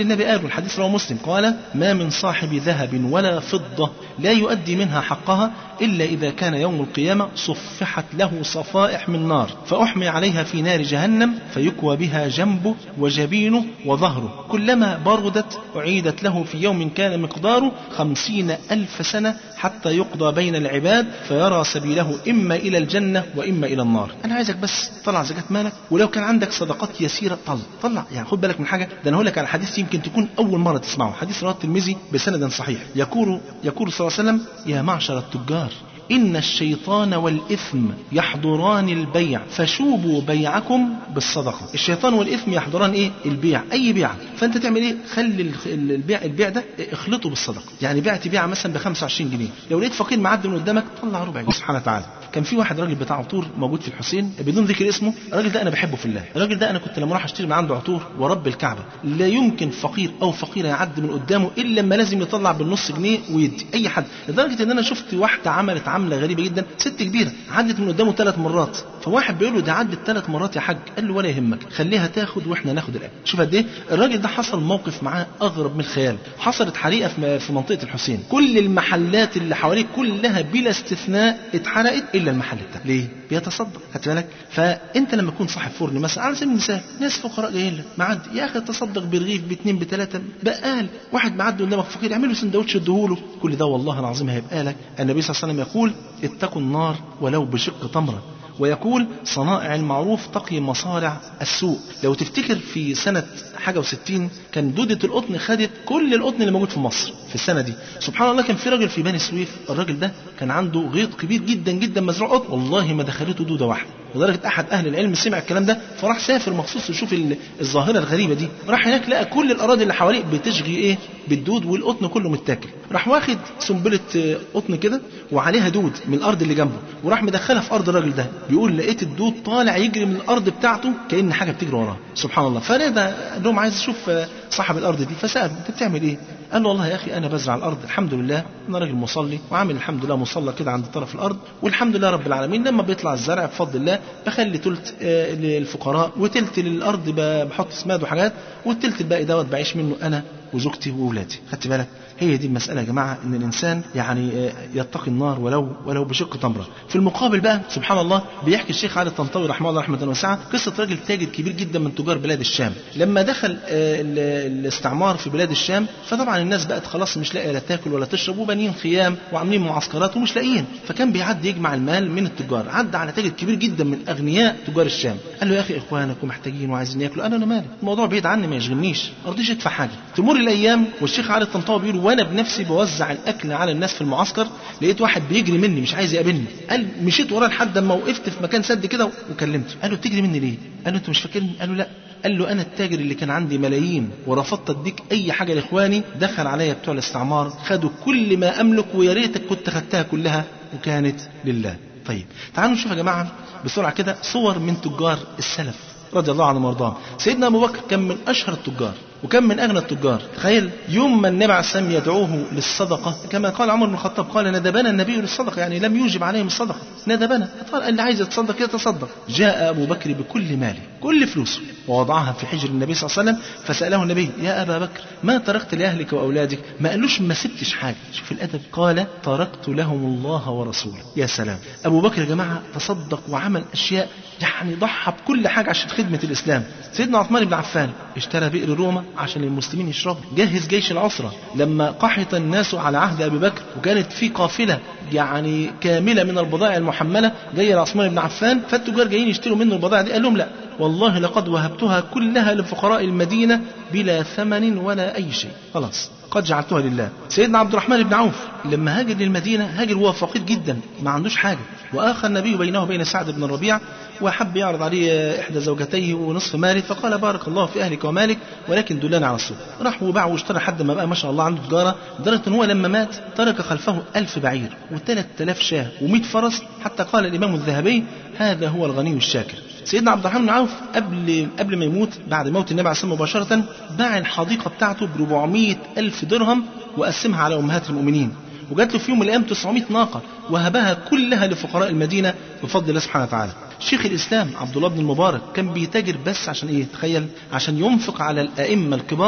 النبي قال والحديث رواه مسلم قال ما من صاحب ذهب ولا فضة لا يؤدي منها حقها إلا إذا كان يوم القيامة صفحت له صفائح من نار فأحمي عليها في نار جهنم فيكوى بها جنبه وجبينه وظهره كلما بردت أعيدت له في يوم كان مقداره خمسين ألف سنة حتى يقضى بين العباد فيرى سبيله إما إلى الجنة وإما إلى النار أنا عايزك بس طلع زكاة مالك ولو كان عندك صدقات يسيرة طلع طلع يعني خد بالك من حاجة ده أنا هقول لك على حديث يمكن تكون أول مرة تسمعه حديث رواه الترمذي بسند صحيح يقول يقول صلى الله عليه وسلم يا معشر التجار إن الشيطان والإثم يحضران البيع فشوبوا بيعكم بالصدقة الشيطان والإثم يحضران إيه البيع أي بيع فأنت تعمل إيه خلي الخ- البيع البيع ده اخلطه بالصدقة يعني بعت بيعة مثلا ب 25 جنيه لو لقيت فقير معدي من قدامك طلع ربع جنيه سبحانه وتعالى كان في واحد راجل بتاع عطور موجود في الحسين بدون ذكر اسمه الراجل ده انا بحبه في الله الراجل ده انا كنت لما اروح اشتري من عنده عطور ورب الكعبه لا يمكن فقير او فقيره يعدي من قدامه الا لما لازم يطلع بالنص جنيه ويدي اي حد لدرجه ان انا شفت واحده عملت عمله غريبه جدا ست كبيره عدت من قدامه ثلاث مرات فواحد بيقول له ده عدت ثلاث مرات يا حاج قال له ولا يهمك خليها تاخد واحنا ناخد الاكل شوف قد ايه الراجل ده حصل موقف معاه اغرب من الخيال حصلت حريقه في في منطقه الحسين كل المحلات اللي حواليه كلها بلا استثناء اتحرقت الا المحل بتاعه ليه بيتصدق خدت بالك فانت لما تكون صاحب فرن مثلا على سبيل المثال ناس فقراء جايين لك معدي يا اخي تصدق برغيف باثنين بثلاثه بقال واحد معدي قدامك فقير اعمل له سندوتش اديهوله كل ده والله العظيم هيبقى لك النبي صلى الله عليه وسلم يقول اتقوا النار ولو بشق تمره ويقول صنائع المعروف تقي مصارع السوء لو تفتكر في سنة حاجة وستين كان دودة القطن خدت كل القطن اللي موجود في مصر في السنة دي سبحان الله كان في راجل في بني سويف الراجل ده كان عنده غيط كبير جدا جدا مزروع قطن والله ما دخلته دودة واحدة لدرجة أحد أهل العلم سمع الكلام ده فراح سافر مخصوص يشوف ال- الظاهرة الغريبة دي راح هناك لقى كل الأراضي اللي حواليه بتشغي إيه بالدود والقطن كله متاكل راح واخد سنبلة آه، قطن كده وعليها دود من الأرض اللي جنبه وراح مدخلها في أرض الراجل ده بيقول لقيت الدود طالع يجري من الأرض بتاعته كأن حاجة بتجري وراه سبحان الله فنادى قال لهم عايز أشوف آه، صاحب الأرض دي فسأله أنت بتعمل إيه؟ قال له والله يا أخي أنا بزرع الأرض الحمد لله أنا راجل مصلي وعامل الحمد لله مصلى كده عند طرف الأرض والحمد لله رب العالمين لما بيطلع الزرع بفضل الله بخلي تلت آه، للفقراء وتلت للأرض ب- بحط سماد وحاجات والتلت الباقي دوت بعيش منه أنا وزوجتي وأولادي خدت بالك هي دي المسألة يا جماعة إن الإنسان يعني آه، يتقي النار ولو ولو بشق تمرة. في المقابل بقى سبحان الله بيحكي الشيخ علي الطنطاوي رحمه الله رحمة واسعة قصة راجل تاجر كبير جدا من تجار بلاد الشام. لما دخل آه، ال- الاستعمار في بلاد الشام فطبعا الناس بقت خلاص مش لاقية لا تاكل ولا تشرب وبانيين خيام وعاملين معسكرات ومش لاقيين فكان بيعدي يجمع المال من التجار عدى على تاجر كبير جدا من أغنياء تجار الشام قال له يا أخي إخوانك ومحتاجين وعايزين ياكلوا أنا أنا مالي الموضوع بعيد عني ما يشغلنيش ما رضيش يدفع حاجة تمر الأيام والشيخ علي الطنطاوي بيقول وأنا بنفسي بوزع الأكل على الناس في المعسكر لقيت واحد بيجري مني مش عايز يقابلني قال مشيت وراه لحد ما وقفت في مكان سد كده وكلمته قال له بتجري مني ليه؟ قال له أنت مش فاكرني؟ قال له لا قال له انا التاجر اللي كان عندي ملايين ورفضت اديك اي حاجه لاخواني دخل عليا بتوع الاستعمار خدوا كل ما املك ويا ريتك كنت خدتها كلها وكانت لله طيب تعالوا نشوف يا جماعه بسرعه كده صور من تجار السلف رضي الله عنهم وارضاهم سيدنا ابو بكر كان من اشهر التجار وكان من اغنى التجار تخيل يوم ما النبي عليه السلام يدعوه للصدقه كما قال عمر بن الخطاب قال ندبنا النبي للصدقه يعني لم يوجب عليهم الصدقه ندبنا قال اللي عايز يتصدق يتصدق جاء ابو بكر بكل ماله كل فلوسه ووضعها في حجر النبي صلى الله عليه وسلم فساله النبي يا ابا بكر ما تركت لاهلك واولادك ما قالوش ما سبتش حاجه شوف الادب قال تركت لهم الله ورسوله يا سلام ابو بكر يا جماعه تصدق وعمل اشياء يعني ضحى بكل حاجه عشان خدمه الاسلام سيدنا عثمان بن عفان اشترى بئر روما عشان المسلمين يشربوا جهز جيش العسرة لما قحط الناس على عهد أبي بكر وكانت في قافلة يعني كاملة من البضائع المحملة جاية لعثمان بن عفان فالتجار جايين يشتروا منه البضائع دي قال لهم لا والله لقد وهبتها كلها لفقراء المدينة بلا ثمن ولا أي شيء خلاص قد جعلتها لله سيدنا عبد الرحمن بن عوف لما هاجر للمدينة هاجر وهو فقير جدا ما عندوش حاجة وآخى النبي بينه وبين سعد بن الربيع وحب يعرض عليه إحدى زوجتيه ونصف ماله فقال بارك الله في أهلك ومالك ولكن دلنا على السوق راح وباع واشترى حد ما بقى ما شاء الله عنده تجارة لدرجة إن هو لما مات ترك خلفه ألف بعير وثلاث آلاف شاه ومئة فرس حتى قال الإمام الذهبي هذا هو الغني الشاكر سيدنا عبد الرحمن بن عوف قبل قبل ما يموت بعد موت النبي عليه الصلاه والسلام مباشره باع الحديقه بتاعته ب 400 الف درهم وقسمها على امهات المؤمنين وجات له في يوم من الايام 900 ناقه وهبها كلها لفقراء المدينه بفضل الله سبحانه وتعالى. شيخ الاسلام عبد الله بن المبارك كان بيتاجر بس عشان ايه؟ تخيل عشان ينفق على الائمه الكبار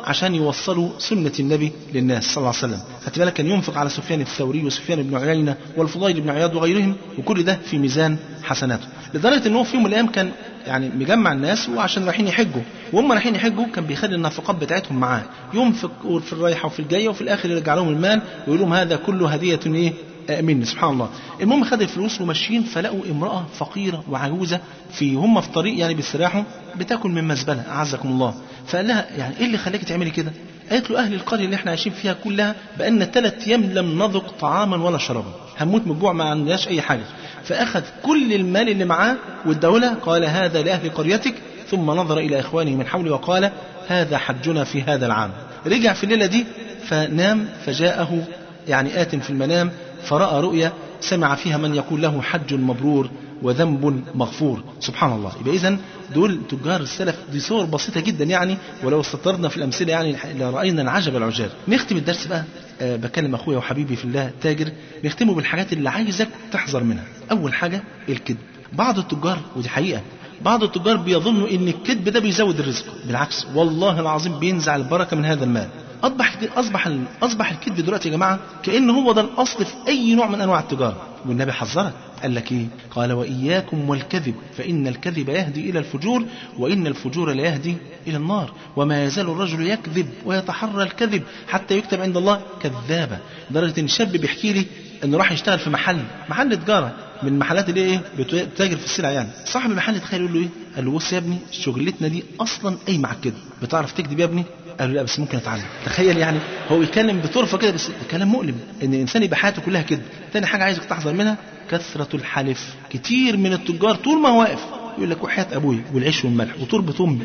عشان يوصلوا سنة النبي للناس صلى الله عليه وسلم خدت بالك كان ينفق على سفيان الثوري وسفيان بن عيينة والفضيل بن عياض وغيرهم وكل ده في ميزان حسناته لدرجة ان هو في يوم من الايام كان يعني مجمع الناس وعشان رايحين يحجوا وهم رايحين يحجوا كان بيخلي النفقات بتاعتهم معاه ينفق في الرايحه وفي الجايه وفي الاخر يرجع لهم المال ويقول لهم هذا كله هديه ايه مني سبحان الله المهم خد الفلوس وماشيين فلقوا امراه فقيره وعجوزه في هم في طريق يعني بيستراحوا بتاكل من مزبله اعزكم الله فقال لها يعني ايه اللي خلاك تعملي كده قالت له اهل القريه اللي احنا عايشين فيها كلها بقالنا ثلاث ايام لم نذق طعاما ولا شرابا هنموت من الجوع ما عندناش اي حاجه فاخذ كل المال اللي معاه واداه قال هذا لاهل قريتك ثم نظر الى اخوانه من حوله وقال هذا حجنا في هذا العام رجع في الليله دي فنام فجاءه يعني آت في المنام فرأى رؤيا سمع فيها من يقول له حج مبرور وذنب مغفور سبحان الله يبقى إذن دول تجار السلف دي صور بسيطة جدا يعني ولو استطردنا في الأمثلة يعني لرأينا العجب العجاب نختم الدرس بقى أه بكلم أخويا وحبيبي في الله تاجر نختمه بالحاجات اللي عايزك تحذر منها أول حاجة الكذب بعض التجار ودي حقيقة بعض التجار بيظنوا ان الكذب ده بيزود الرزق بالعكس والله العظيم بينزع البركه من هذا المال اصبح اصبح اصبح الكذب دلوقتي يا جماعه كان هو ده الاصل في اي نوع من انواع التجاره والنبي حذرك قال لك ايه قال واياكم والكذب فان الكذب يهدي الى الفجور وان الفجور لا يهدي الى النار وما يزال الرجل يكذب ويتحرى الكذب حتى يكتب عند الله كذابا لدرجه ان شاب بيحكي لي انه راح يشتغل في محل محل تجاره من المحلات اللي ايه بتتاجر في السلع يعني صاحب المحل تخيل يقول له ايه قال له بص يا ابني شغلتنا دي اصلا قايمه على الكذب بتعرف تكذب يا ابني قال له لا بس ممكن اتعلم تخيل يعني هو يتكلم بطرفه كده بس كلام مؤلم ان الانسان يبقى حياته كلها كذب تاني حاجه عايزك تحذر منها كثره الحلف كتير من التجار طول ما هو واقف يقول لك وحياه ابويا والعيش والملح وتربه امي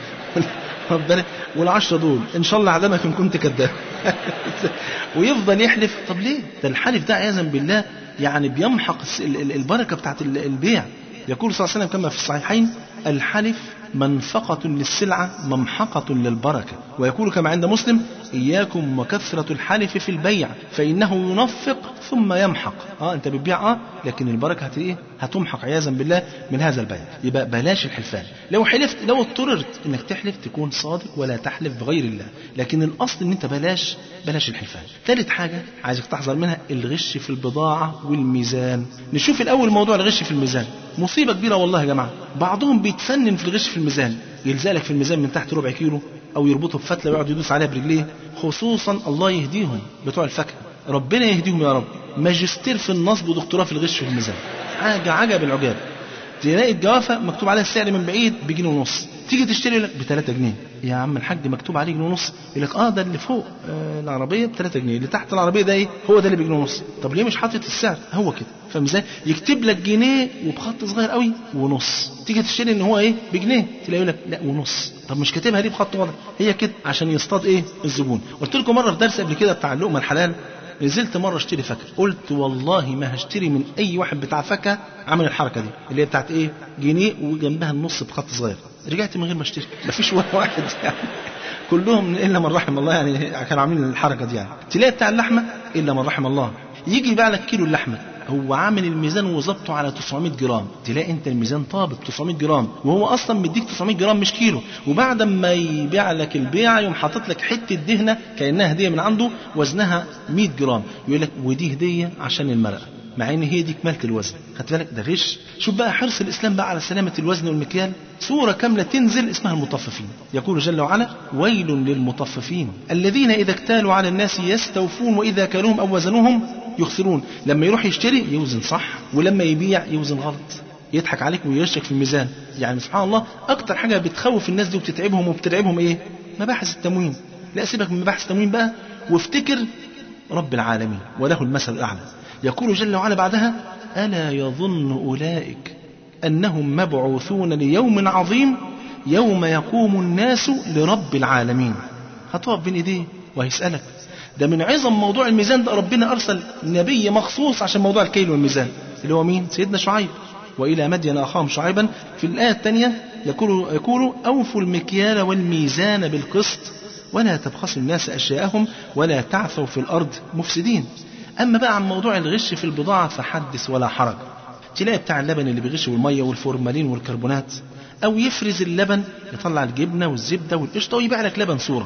والعشرة دول إن شاء الله أعلمك إن كنت كذاب ويفضل يحلف طب ليه ده الحلف ده عياذا بالله يعني بيمحق البركة بتاعت البيع يقول صلى الله عليه وسلم كما في الصحيحين الحلف منفقة للسلعة ممحقة للبركة ويقول كما عند مسلم إياكم وكثرة الحلف في البيع فإنه ينفق ثم يمحق اه انت بتبيع اه لكن البركة هت ايه هتمحق عياذا بالله من هذا البيع يبقى بلاش الحلفان لو حلفت لو اضطررت انك تحلف تكون صادق ولا تحلف بغير الله لكن الاصل ان انت بلاش بلاش الحلفان ثالث حاجة عايزك تحذر منها الغش في البضاعة والميزان نشوف الاول موضوع الغش في الميزان مصيبة كبيرة والله يا جماعة بعضهم بيتفنن في الغش في الميزان يلزقلك في الميزان من تحت ربع كيلو او يربطه بفتله ويقعد يدوس عليها برجليه خصوصا الله يهديهم بتوع الفاكهه ربنا يهديهم يا رب ماجستير في النصب ودكتوراه في الغش في الميزان حاجه عجب العجاب تلاقي الجوافه مكتوب عليها السعر من بعيد بجنيه ونص تيجي تشتري لك ب 3 جنيه يا عم الحاج مكتوب عليه جنيه ونص يقول لك اه ده اللي فوق آه العربيه ب 3 جنيه اللي تحت العربيه ده ايه هو ده اللي بجنيه ونص طب ليه مش حاطط السعر هو كده فاهم ازاي يكتب لك جنيه وبخط صغير قوي ونص تيجي تشتري ان هو ايه بجنيه تلاقي لك لا ونص طب مش كاتبها ليه بخط واضح هي كده عشان يصطاد ايه الزبون قلت لكم مره في درس قبل كده بتاع اللقمه الحلال نزلت مره اشتري فاكهه قلت والله ما هشتري من اي واحد بتاع فاكهه عمل الحركه دي اللي هي بتاعت ايه جنيه وجنبها النص بخط صغير رجعت من غير ما اشتري مفيش ولا واحد يعني كلهم الا من رحم الله يعني كانوا عاملين الحركه دي يعني تلاقي بتاع اللحمه الا من رحم الله يجي يبيع لك كيلو اللحمه هو عامل الميزان وظبطه على 900 جرام تلاقي انت الميزان طابق 900 جرام وهو اصلا مديك 900 جرام مش كيلو وبعد ما يبيع لك البيع يقوم حاطط لك حته دهنه كانها هديه من عنده وزنها 100 جرام يقول لك ودي هديه عشان المرأة مع ان هي دي كمالة الوزن خدت بالك ده غش شوف بقى حرص الاسلام بقى على سلامة الوزن والمكيال سورة كاملة تنزل اسمها المطففين يقول جل وعلا ويل للمطففين الذين اذا اكتالوا على الناس يستوفون واذا كالوهم او وزنوهم يخسرون لما يروح يشتري يوزن صح ولما يبيع يوزن غلط يضحك عليك ويرشك في الميزان يعني سبحان الله اكتر حاجه بتخوف الناس دي وبتتعبهم وبترعبهم ايه مباحث التموين لا سيبك من مباحث التموين بقى وافتكر رب العالمين وله المثل الاعلى يقول جل وعلا بعدها الا يظن اولئك انهم مبعوثون ليوم عظيم يوم يقوم الناس لرب العالمين هتقف بين ايديه وهيسالك ده من عظم موضوع الميزان ده ربنا أرسل نبي مخصوص عشان موضوع الكيل والميزان اللي هو مين؟ سيدنا شعيب وإلى مدين أخاهم شعيبا في الآية الثانية يقول, يقول أوفوا المكيال والميزان بالقسط ولا تبخسوا الناس أشياءهم ولا تعثوا في الأرض مفسدين أما بقى عن موضوع الغش في البضاعة فحدث ولا حرج تلاقي بتاع اللبن اللي بيغش والمية والفورمالين والكربونات أو يفرز اللبن يطلع الجبنة والزبدة والقشطة ويبيع لك لبن صورة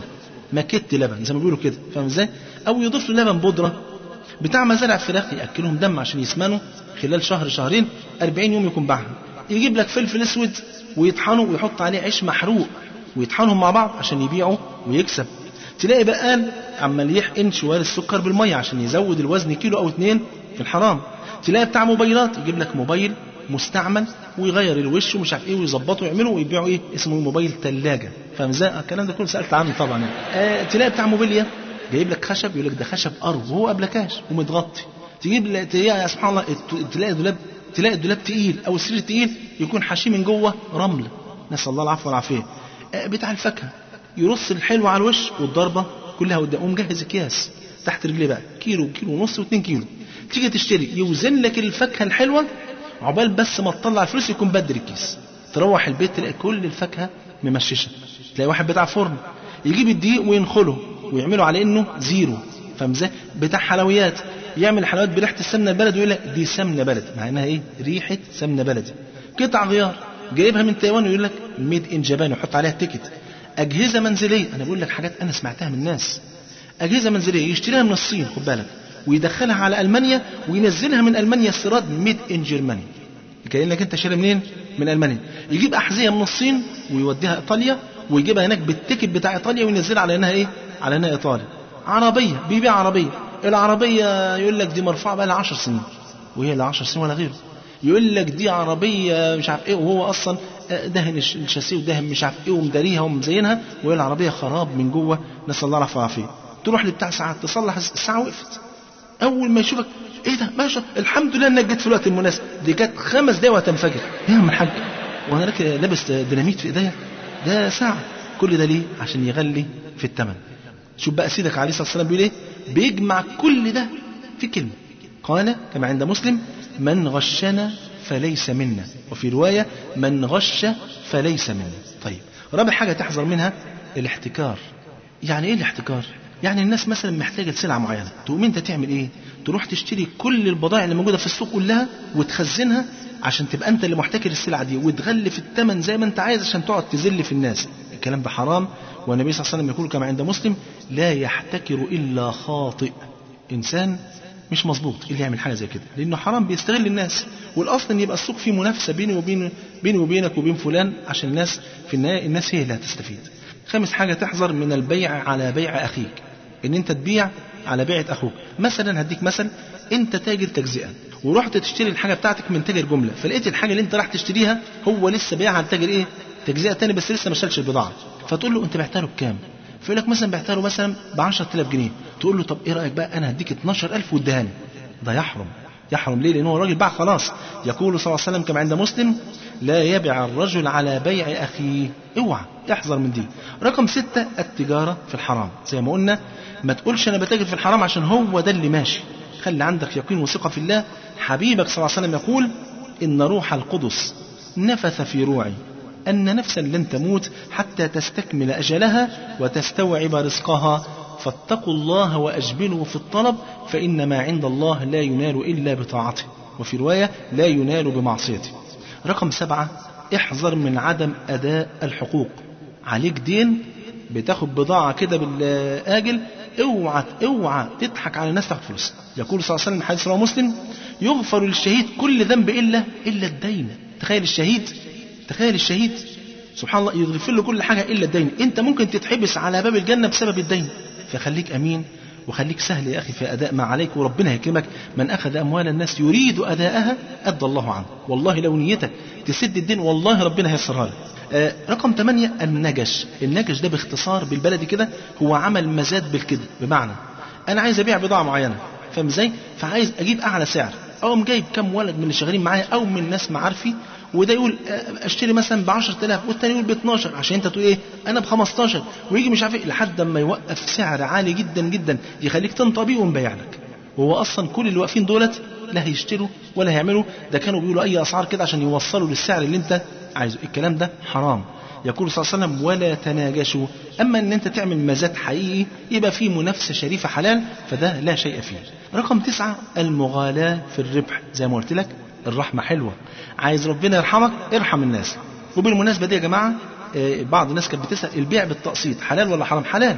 ماكيت لبن زي ما بيقولوا كده فاهم ازاي او يضيف له لبن بودره بتاع مزارع فراخ ياكلهم دم عشان يسمنوا خلال شهر شهرين 40 يوم يكون باعها يجيب لك فلفل اسود ويطحنه ويحط عليه عيش محروق ويطحنهم مع بعض عشان يبيعوا ويكسب تلاقي بقال عمال يحقن شوال السكر بالميه عشان يزود الوزن كيلو او اتنين في الحرام تلاقي بتاع موبايلات يجيب لك موبايل مستعمل ويغير الوش ومش عارف ايه ويظبطه ويعمله ويبيعوا ايه اسمه موبايل ثلاجه فاهم ازاي الكلام ده كله سالت عنه طبعا يعني. آه تلاقي بتاع موبيليا جايب لك خشب يقول لك ده خشب ارو وهو ابلكاش ومتغطي تجيب تلاقي سبحان الله تلاقي دولاب تلاقي الدولاب تقيل او السرير تقيل يكون حشيه من جوه رمل نسال الله العفو والعافيه آه بتاع الفاكهه يرص الحلو على الوش والضربه كلها قدام ومجهز اكياس تحت رجليه بقى كيلو كيلو ونص و2 كيلو تيجي تشتري يوزن لك الفاكهه الحلوه عقبال بس ما تطلع الفلوس يكون بدل الكيس تروح البيت تلاقي كل الفاكهه ممششه تلاقي واحد بتاع فرن يجيب الدقيق وينخله ويعمله على انه زيرو فاهم ازاي بتاع حلويات يعمل حلويات بريحه السمنه البلدي ويقول لك دي سمنه بلدي مع انها ايه ريحه سمنه بلدي قطع غيار جايبها من تايوان ويقول لك ميد ان جابان ويحط عليها تيكت اجهزه منزليه انا بقول لك حاجات انا سمعتها من الناس اجهزه منزليه يشتريها من الصين خد بالك ويدخلها على المانيا وينزلها من المانيا استيراد ميد ان جيرماني كانك انت شاري منين من المانيا يجيب احذيه من الصين ويوديها ايطاليا ويجيبها هناك بالتيكت بتاع ايطاليا وينزلها على انها ايه على انها ايطالي عربيه بيبيع عربيه العربيه يقول لك دي مرفوعه بقى لها 10 سنين وهي لا 10 سنين ولا غيره يقول لك دي عربيه مش عارف ايه وهو اصلا دهن الشاسيه ودهن مش عارف ايه ومداريها ومزينها وهي العربيه خراب من جوه نسال الله العافيه والعافيه تروح لبتاع ساعات تصلح الساعه وقفت اول ما يشوفك ايه ده ماشي الحمد لله انك جيت في الوقت المناسب دي كانت خمس دقايق وهتنفجر يا عم الحاج وانا لك لابس ديناميت في ايديا ده ساعه كل ده ليه عشان يغلي في الثمن شوف بقى سيدك عليه الصلاه والسلام بيقول ايه بيجمع كل ده في كلمه قال كما عند مسلم من غشنا فليس منا وفي روايه من غش فليس منا طيب رابع حاجه تحذر منها الاحتكار يعني ايه الاحتكار يعني الناس مثلا محتاجه سلعه معينه تقوم انت تعمل ايه تروح تشتري كل البضائع اللي موجوده في السوق كلها وتخزنها عشان تبقى انت اللي محتكر السلعه دي وتغلي في الثمن زي ما انت عايز عشان تقعد تذل في الناس الكلام ده حرام والنبي صلى الله عليه وسلم يقول كما عند مسلم لا يحتكر الا خاطئ انسان مش مظبوط اللي يعمل حاجه زي كده لانه حرام بيستغل الناس والاصل ان يبقى السوق فيه منافسه بيني وبين بيني وبينك وبين فلان عشان الناس في النهايه الناس هي اللي هتستفيد خامس حاجه تحذر من البيع على بيع اخيك ان انت تبيع على بيعة اخوك مثلا هديك مثل انت تاجر تجزئه ورحت تشتري الحاجه بتاعتك من تاجر جمله فلقيت الحاجه اللي انت راح تشتريها هو لسه بيعها لتاجر ايه تجزئه تاني بس لسه ما شالش البضاعه فتقول له انت بعتها له بكام فيقول لك مثلا بعتها له مثلا ب 10000 جنيه تقول له طب ايه رايك بقى انا هديك 12000 واديهاني ده يحرم يحرم ليه؟ لأن هو الراجل باع خلاص يقول صلى الله عليه وسلم كما عند مسلم لا يبع الرجل على بيع أخيه اوعى احذر من دي رقم ستة التجارة في الحرام زي ما قلنا ما تقولش أنا بتاجر في الحرام عشان هو ده اللي ماشي خلي عندك يقين وثقة في الله حبيبك صلى الله عليه وسلم يقول إن روح القدس نفث في روعي أن نفسا لن تموت حتى تستكمل أجلها وتستوعب رزقها فاتقوا الله وأجبلوا في الطلب فإن ما عند الله لا ينال إلا بطاعته وفي رواية لا ينال بمعصيته رقم سبعة احذر من عدم أداء الحقوق عليك دين بتاخد بضاعة كده بالآجل اوعى اوعى تضحك على الناس تاخد فلوس يقول صلى الله عليه وسلم حديث رواه مسلم يغفر للشهيد كل ذنب إلا إلا الدين تخيل الشهيد تخيل الشهيد سبحان الله يغفر له كل حاجة إلا الدين أنت ممكن تتحبس على باب الجنة بسبب الدين فخليك أمين وخليك سهل يا أخي في أداء ما عليك وربنا يكرمك من أخذ أموال الناس يريد أداءها أدى الله عنه والله لو نيتك تسد الدين والله ربنا هيسرها لك آه رقم ثمانية النجش النجش ده باختصار بالبلدي كده هو عمل مزاد بالكذب بمعنى أنا عايز أبيع بضاعة معينة فاهم ازاي؟ فعايز أجيب أعلى سعر أقوم جايب كم ولد من اللي شغالين معايا أو من ناس معارفي وده يقول اشتري مثلا ب 10000 والتاني يقول ب 12 عشان انت تقول ايه انا ب 15 ويجي مش عارف ايه لحد ما يوقف سعر عالي جدا جدا يخليك تنطى بيه ومبيع لك وهو اصلا كل اللي واقفين دولت لا هيشتروا ولا هيعملوا ده كانوا بيقولوا اي اسعار كده عشان يوصلوا للسعر اللي انت عايزه الكلام ده حرام يقول صلى الله عليه وسلم ولا تناجشوا اما ان انت تعمل مزاد حقيقي يبقى فيه منافسه شريفه حلال فده لا شيء فيه رقم تسعة المغالاة في الربح زي ما قلت لك الرحمة حلوة عايز ربنا يرحمك ارحم الناس وبالمناسبة دي يا جماعة بعض الناس كانت بتسأل البيع بالتقسيط حلال ولا حرام حلال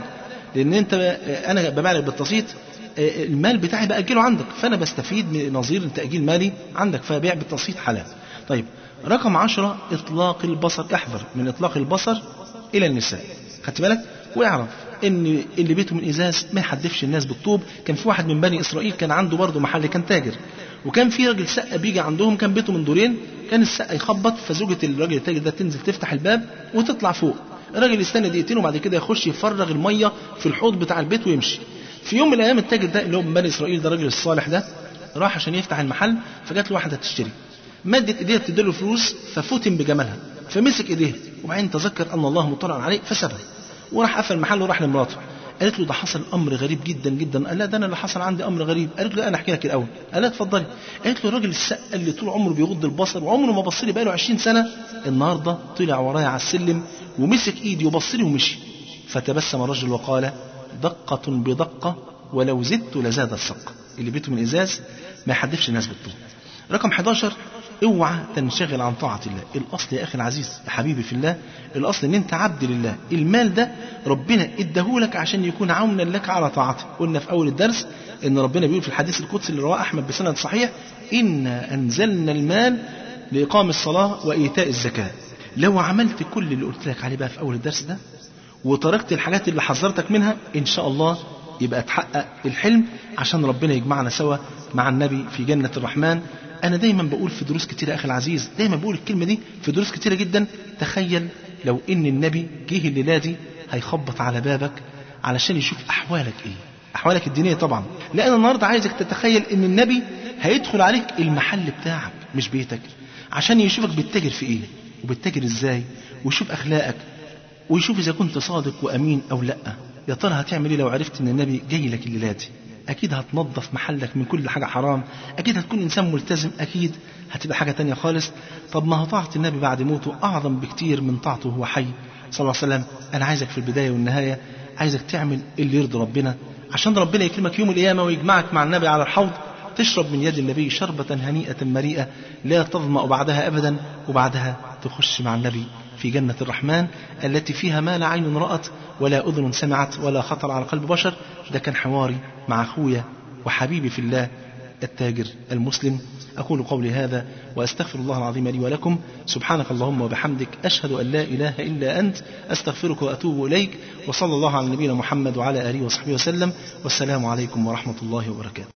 لان انت انا ببيع لك بالتقسيط المال بتاعي باجله عندك فانا بستفيد من نظير تاجيل مالي عندك فبيع بالتقسيط حلال طيب رقم عشرة إطلاق البصر احذر من إطلاق البصر إلى النساء خدت بالك واعرف ان اللي بيته من ازاز ما يحدفش الناس بالطوب كان في واحد من بني اسرائيل كان عنده برضه محل كان تاجر وكان في راجل سقه بيجي عندهم كان بيته من دورين كان السقه يخبط فزوجة الراجل التاجر ده تنزل تفتح الباب وتطلع فوق الراجل يستنى دقيقتين وبعد كده يخش يفرغ الميه في الحوض بتاع البيت ويمشي في يوم من الايام التاجر ده اللي هو من بني اسرائيل ده الراجل الصالح ده راح عشان يفتح المحل فجات له واحده تشتري مدت ايديها تديله فلوس ففتن بجمالها فمسك ايديها وبعدين تذكر ان الله مطلع عليه فسابها وراح قفل المحل وراح لمراته قالت له ده حصل امر غريب جدا جدا قال لا ده انا اللي حصل عندي امر غريب قالت له انا احكي لك الاول قال لها اتفضلي قالت له الراجل السقه اللي طول عمره بيغض البصر وعمره ما بص لي بقاله 20 سنه النهارده طلع ورايا على السلم ومسك ايدي وبص لي ومشي فتبسم الرجل وقال دقه بدقه ولو زدت لزاد السق اللي بيته من ازاز ما يحدفش الناس بالطول رقم 11 اوعى تنشغل عن طاعة الله الأصل يا أخي العزيز يا حبيبي في الله الأصل أن أنت عبد لله المال ده ربنا اداهولك عشان يكون عونا لك على طاعته قلنا في أول الدرس أن ربنا بيقول في الحديث القدسي اللي رواه أحمد بسند صحيح إنا أنزلنا المال لإقام الصلاة وإيتاء الزكاة لو عملت كل اللي قلت لك عليه بقى في أول الدرس ده وتركت الحاجات اللي حذرتك منها إن شاء الله يبقى تحقق الحلم عشان ربنا يجمعنا سوا مع النبي في جنة الرحمن أنا دايما بقول في دروس كتيرة أخي العزيز دايما بقول الكلمة دي في دروس كتيرة جدا تخيل لو إن النبي جه الليلة دي هيخبط على بابك علشان يشوف أحوالك إيه أحوالك الدينية طبعا لأن النهاردة عايزك تتخيل إن النبي هيدخل عليك المحل بتاعك مش بيتك عشان يشوفك بتتاجر في إيه وبتتاجر إزاي ويشوف أخلاقك ويشوف إذا كنت صادق وأمين أو لأ يا ترى هتعمل إيه لو عرفت إن النبي جاي لك الليلة دي أكيد هتنظف محلك من كل حاجة حرام أكيد هتكون إنسان ملتزم أكيد هتبقى حاجة تانية خالص طب ما هو طاعة النبي بعد موته أعظم بكتير من طاعته وهو حي صلى الله عليه وسلم أنا عايزك في البداية والنهاية عايزك تعمل اللي يرضي ربنا عشان ربنا يكرمك يوم القيامة ويجمعك مع النبي على الحوض تشرب من يد النبي شربة هنيئة مريئة لا تظمأ بعدها أبدا وبعدها تخش مع النبي في جنة الرحمن التي فيها ما لا عين رأت ولا أذن سمعت ولا خطر على قلب بشر ده كان حواري مع أخويا وحبيبي في الله التاجر المسلم أقول قولي هذا وأستغفر الله العظيم لي ولكم سبحانك اللهم وبحمدك أشهد أن لا إله إلا أنت أستغفرك وأتوب إليك وصلى الله على نبينا محمد وعلى آله وصحبه وسلم والسلام عليكم ورحمة الله وبركاته